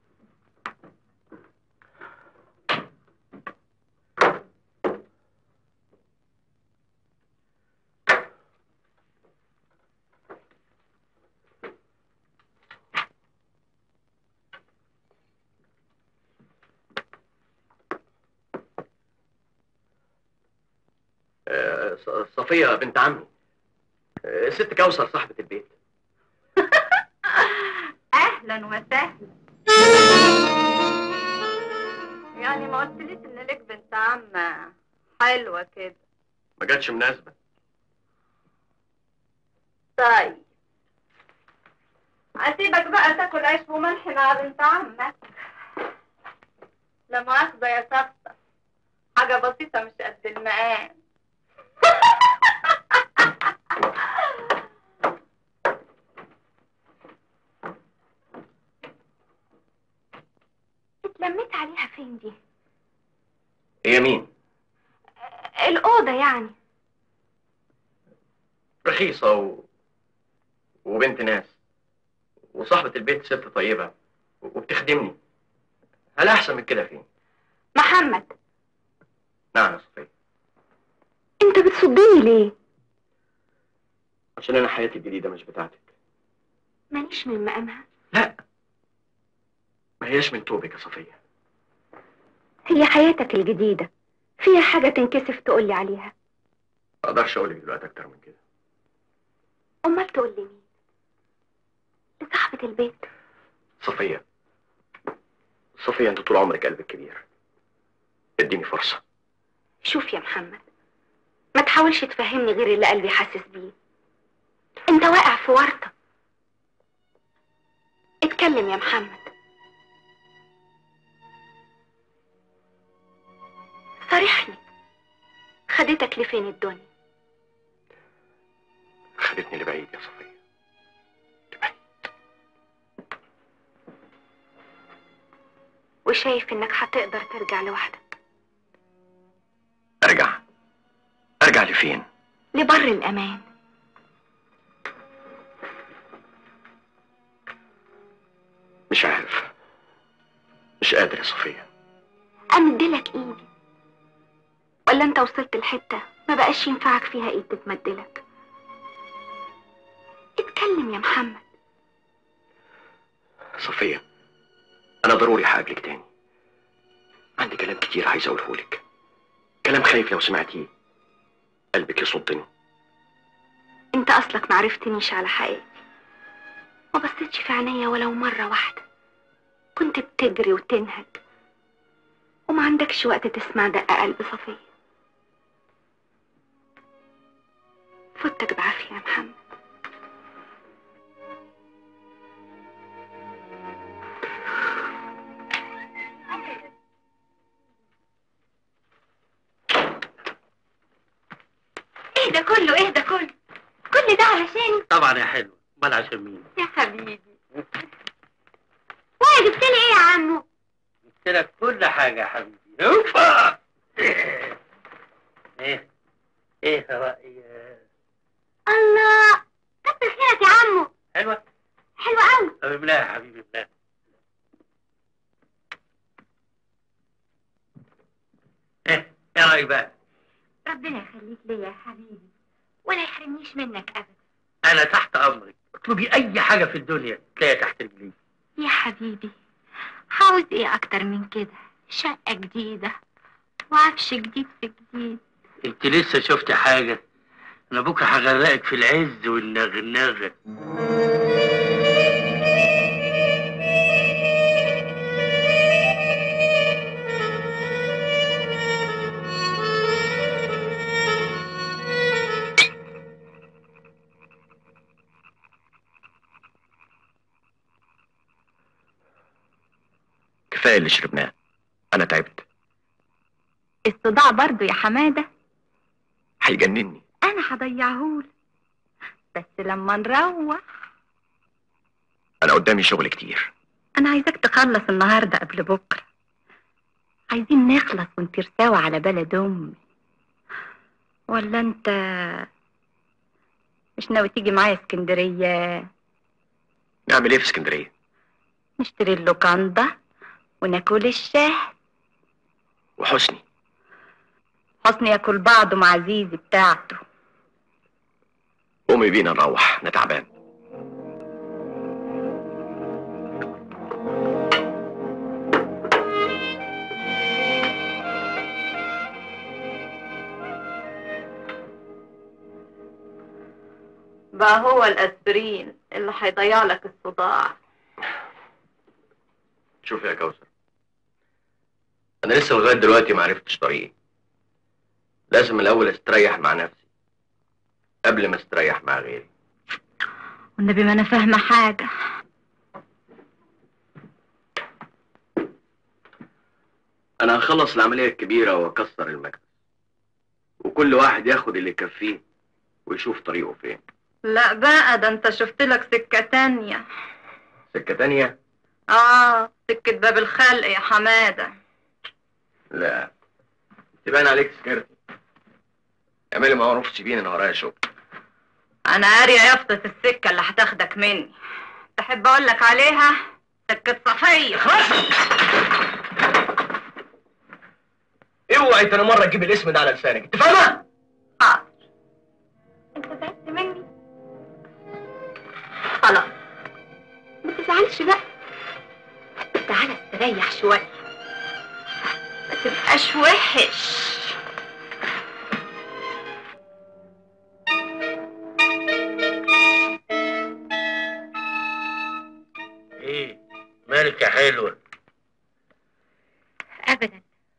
آه، ص- صفية بنت عمي آه، ست كوثر صاحبة البيت اهلا وسهلا يعني ما قلتليش ان لك بنت عم حلوة كده ما جاتش مناسبة طيب اسيبك بقى تاكل عيش وملح مع بنت عمك لا مؤاخذة يا صفصة حاجة بسيطة مش قد المقام اتلميت عليها فين دي هي مين؟ الاوضه يعني رخيصة و... وبنت ناس وصاحبة البيت ست طيبة وبتخدمني هل أحسن من كده فين؟ محمد نعم يا صفية انت بتصدني ليه عشان أنا حياتي الجديدة مش بتاعتك ماليش من مقامها ما هياش من توبك يا صفية هي حياتك الجديده فيها حاجه تنكسف تقولي عليها ما أقدرش أقولك دلوقتي أكتر من كده امال تقول لي مين لصاحبه البيت صفية صفية أنت طول عمرك قلبك كبير اديني فرصة شوف يا محمد ما تحاولش تفهمني غير اللي قلبي حاسس بيه انت واقع في ورطه اتكلم يا محمد صارحني خدتك لفين الدنيا خدتني لبعيد يا صفية وشايف انك هتقدر ترجع لوحدك أرجع أرجع لفين؟ لبر الامان مش عارف مش قادر يا صفية امدلك ايدي ولا انت وصلت لحته ما بقاش ينفعك فيها ايد تتمدلك اتكلم يا محمد صفية أنا ضروري هقابلك تاني عندي كلام كتير عايز أقوله لك كلام خايف لو سمعتيه قلبك يصدني انت اصلك معرفتنيش على حقيقتي ما بصيتش في عينيا ولو مرة واحدة كنت بتجري وتنهج وما عندكش وقت تسمع دق قلب صفية فوتك بعافية يا محمد ايه ده كله ايه ده كله كل ده علشاني طبعا يا حلو امال عشان مين يا حبيبي وايه جبت لي ايه يا عمو قلت لك كل حاجه يا حبيبي اوفا ايه ايه رايك الله كتر خيرك يا عمو حلوه حلوة قوي طب املاها يا حبيبي املاها ايه ايه رايك بقى ربنا يخليك ليا يا حبيبي ولا يحرمنيش منك ابدا انا تحت امرك اطلبي اي حاجه في الدنيا تلاقيها تحت رجلي يا حبيبي عاوز ايه اكتر من كده شقة جديدة وعفش جديد في جديد انت لسه شفت حاجه انا بكره هغرقك في العز والنغنغه كفايه اللي شربناه انا تعبت الصداع برضو يا حمادة هيجنني انا هضيعهولك بس لما نروح انا قدامي شغل كتير انا عايزاك تخلص النهارده قبل بكره عايزين نخلص ونطير سوا على بلد امي ولا انت مش ناوي تيجي معايا اسكندريه نعمل ايه في اسكندريه نشتري اللوكاندا وناكل الشهد وحسني حسني ياكل بعضه مع زيزي بتاعته قومي بينا نروح انا تعبان بقى هو الاسبرين اللي هيضيع لك الصداع شوف يا كوثر انا لسه لغايه دلوقتي ما عرفتش طريقي لازم الاول استريح مع نفسي قبل ما استريح مع غيري والنبي ما انا فاهمه حاجه انا هخلص العمليه الكبيره واكسر المكتب وكل واحد ياخد اللي يكفيه ويشوف طريقه فين لا بقى ده انت شفت لك سكه تانية سكه تانية اه سكه باب الخلق يا حماده لا تبان عليك سكرتي اعملي معروف سيبيني انا ورايا شغل انا قاريه يافطه السكه اللي هتاخدك مني تحب اقول لك عليها سكه صفيه اوعي تاني مره تجيب الاسم ده على لسانك انت فاهمه حاضر انت زعلت مني خلاص ما تزعلش بقى تعالى استريح شويه ما تبقاش وحش ايه مالك يا حلوه أبدا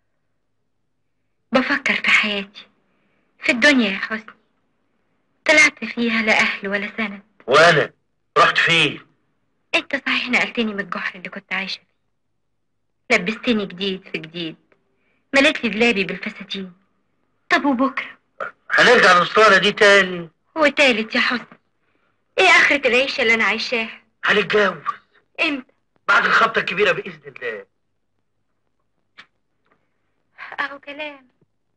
بفكر في حياتي في الدنيا يا حسني طلعت فيها لا أهل ولا سند وانا رحت فين أنت صحيح نقلتني من الجحر اللي كنت عايشة فيه لبستني جديد في جديد مليت لي دلابي بالفساتين طب وبكرة هنرجع للاسطوره دي تاني وتالت يا حسني ايه آخرة العيشة اللي أنا عايشاها هنتجوز امتى بعد الخبطه الكبيره باذن الله أهو كلام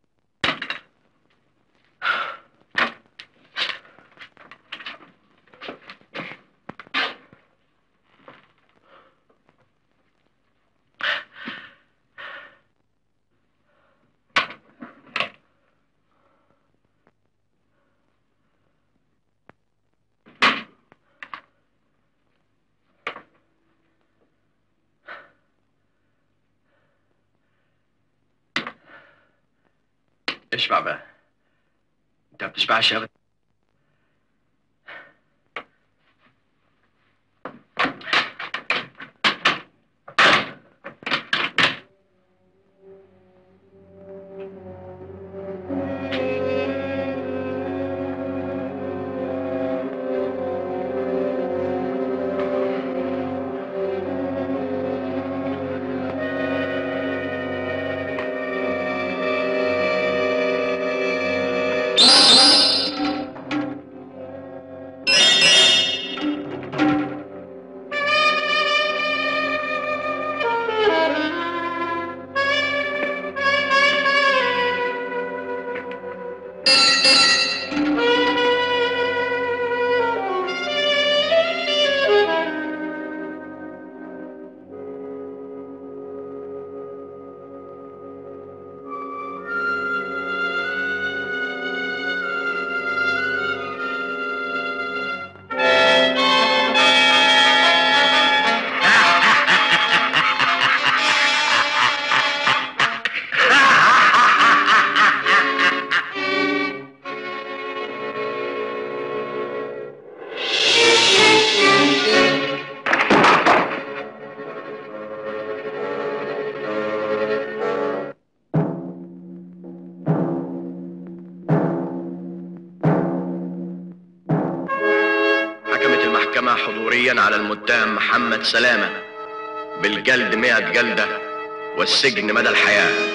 اشبع بقى انت ما بتشبعش ابدا حكمت المحكمة حضوريا على المتهم محمد سلامة بالجلد 100 جلدة والسجن مدى الحياة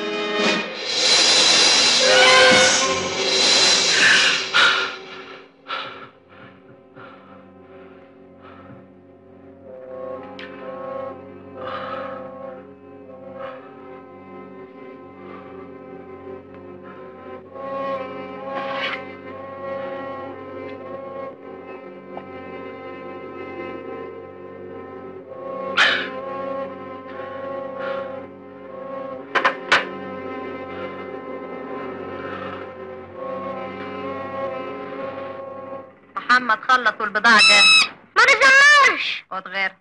محمد خلص والبضاعة جاهزة ما تزمرش خد غيرها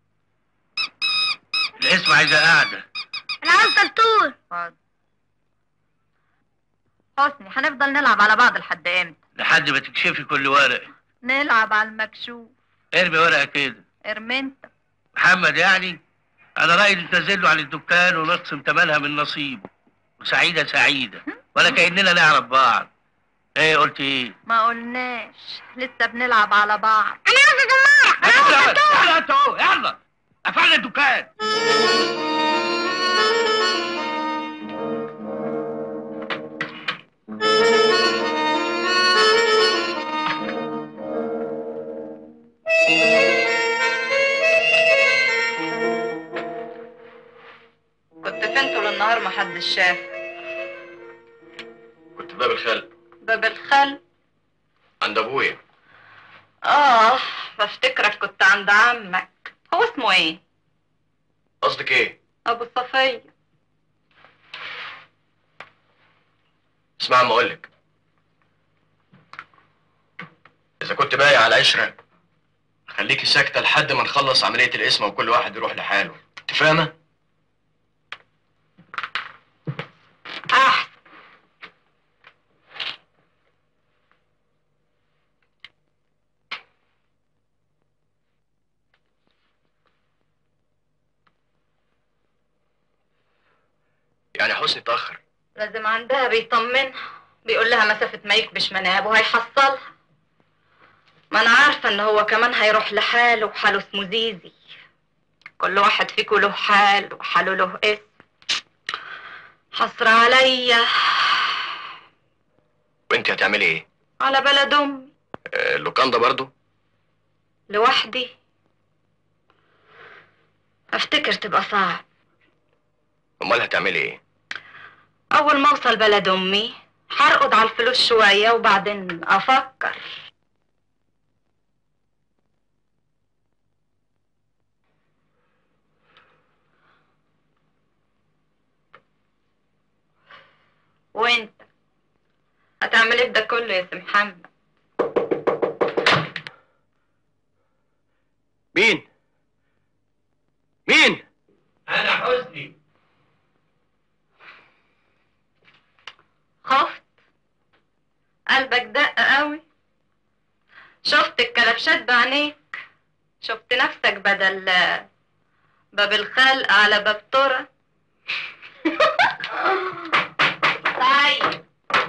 الاسم عايزة قاعدة انا عاوز دلتور خد حسني هنفضل نلعب على بعض لحد امتى لحد ما تكشفي كل ورق نلعب على المكشوف ارمي ورقة كده ارمي انت محمد يعني انا رأيي ننزل له على الدكان ونقسم تمنها من نصيبه وسعيدة سعيدة ولا كأننا نعرف بعض ايه قلت ايه ما قلناش لسه بنلعب على بعض انا عاوز ادمرك يلا انت اهو يلا قفلنا الدكان كنت فين طول النهار محدش شاف كنت في باب الخل باب الخل عند ابويا اه بفتكرك كنت عند عمك هو اسمه ايه قصدك ايه ابو صفية اسمع ما اقولك اذا كنت باقي على عشرة خليكي ساكتة لحد ما نخلص عملية القسمة وكل واحد يروح لحاله انت فاهمة؟ احسن يعني حسني اتأخر لازم عندها بيطمنها بيقول لها مسافة ما يكبش مناب وهيحصلها ما انا عارفة ان هو كمان هيروح لحاله وحاله اسمه زيزي كل واحد فيكم له حال وحاله له اسم حصر عليا وانت هتعملي ايه؟ على بلد امي آه، اللوكاندا برضو؟ لوحدي افتكر تبقى صعب امال هتعملي ايه؟ اول ما اوصل بلد امي هرقد على الفلوس شوية وبعدين افكر وانت هتعمل ايه ده كله يا سي محمد مين؟ مين؟ انا حسني خفت قلبك دق قوي شفت الكلبشات بعينيك شفت نفسك بدل باب الخلق على باب ترى طيب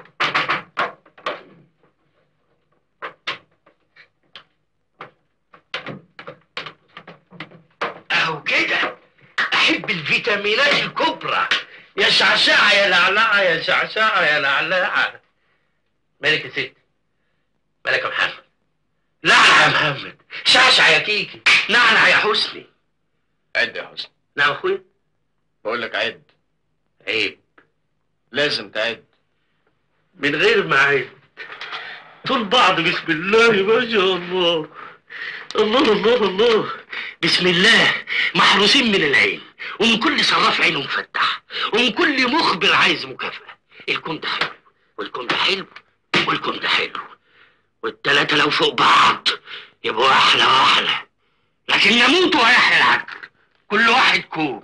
اهو كده احب الفيتامينات الكبرى يا شعشعة يا لعلعة يا شعشعة يا لعلعة مالك يا ست مالك يا محمد لعلع يا محمد شعشع يا كيكي نعنع يا حسني عد يا حسني نعم اخويا بقول لك عد عيب لازم تعد من غير ما عيب طول بعض بسم الله ما شاء الله الله الله الله بسم الله محروسين من العين ومن كل صراف عينه مفتح ومن كل مخبر عايز مكافأة الكون ده حلو والكون ده حلو والكون ده حلو والتلاتة لو فوق بعض يبقوا أحلى وأحلى لكن نموت ويحيى العقل كل واحد كوب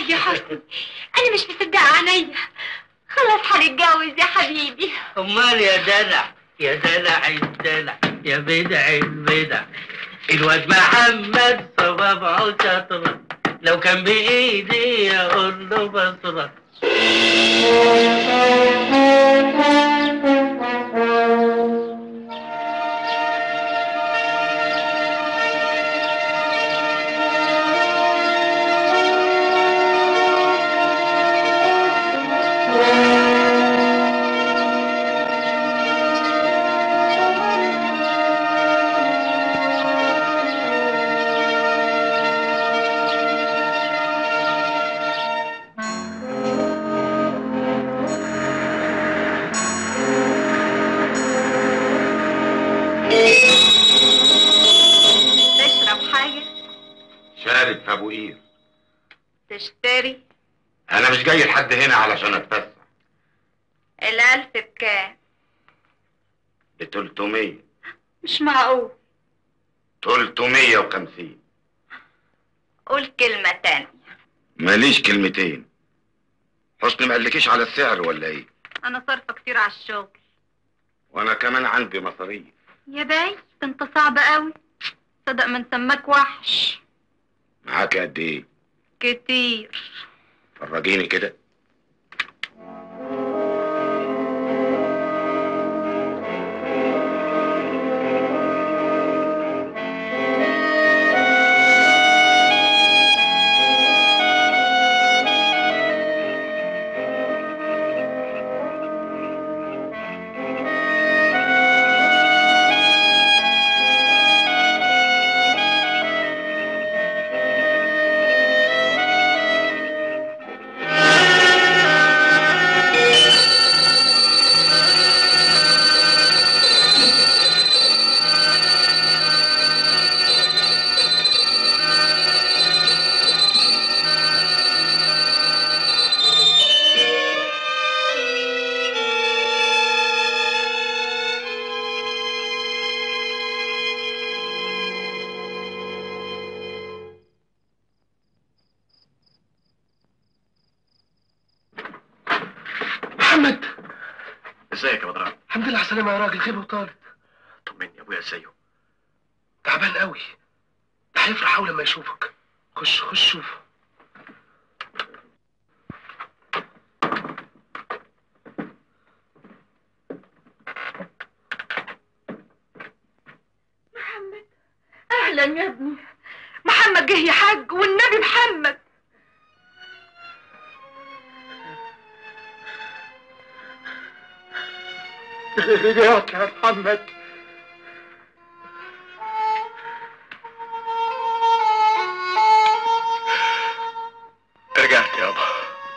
يا حسني انا مش مصدقه عينيا خلاص هنتجوز يا حبيبي امال يا دلع يا دلع الدلع يا بدع البدع الواد محمد صبابعه شطرة لو كان بايدي اقول له بصرة تشرب حاجة شارب في ابو قير تشتري انا مش جاي لحد هنا علشان اتفسح الألف بكام ب 300 مش معقول 350 قول كلمة تانية ماليش كلمتين حسني ما قالكيش على السعر ولا ايه أنا صارفة كتير على الشغل وانا كمان عندي مصاريف يا باي ده انت صعب قوي صدق من سماك وحش معاك قد ايه كتير فرجيني كده محمد ازيك يا بدران الحمد لله على السلامة يا راجل خير وطارت طمني يا ابويا ازيه تعبان قوي ده هيفرح أول لما يشوفك خش خش شوف محمد اهلا يا ابني محمد جه يا حاج والنبي محمد رجعت يا محمد رجعت يابا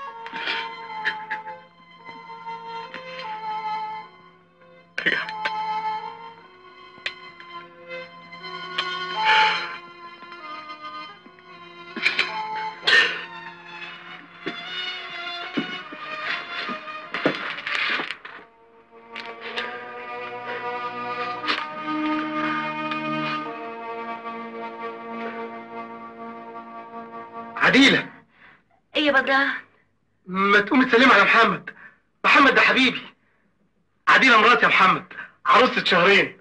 عديلة ايه يا بدران ما تقومي تسلمي على محمد محمد ده حبيبي عديلة مراتي يا محمد عروسة شهرين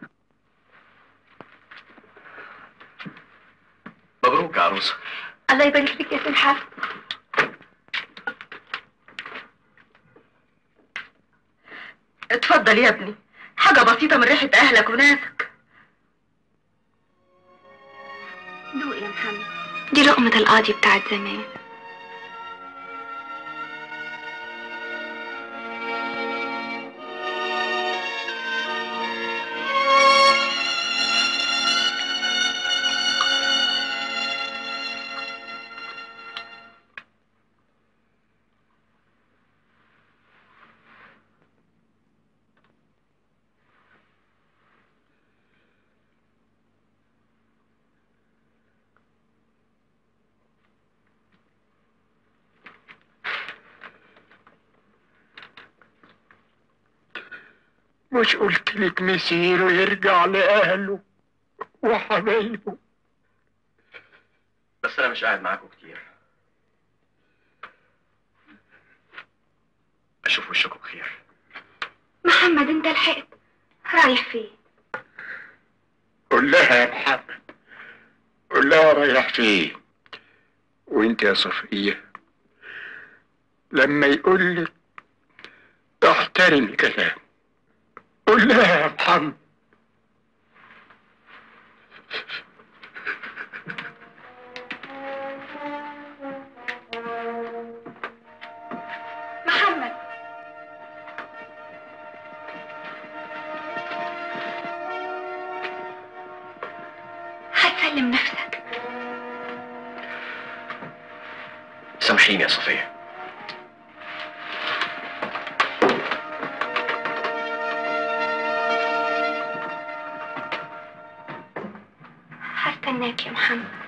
مبروك يا عروسه الله يبارك فيك يا سلحة اتفضل يا ابني حاجة بسيطة من ريحة أهلك وناسك دوق يا محمد دي لقمة القاضي بتاعت زمان مش قلت لك مسيره يرجع لأهله وحبايبه بس انا مش قاعد معاكم كتير اشوف وشكم بخير محمد انت لحقت رايح فين قول لها يا محمد قول لها رايح فين وانت يا صفية لما يقول لك احترم كلام قول لها يا محمد محمد هتسلم نفسك سامحيني يا صفية هستناك يا محمد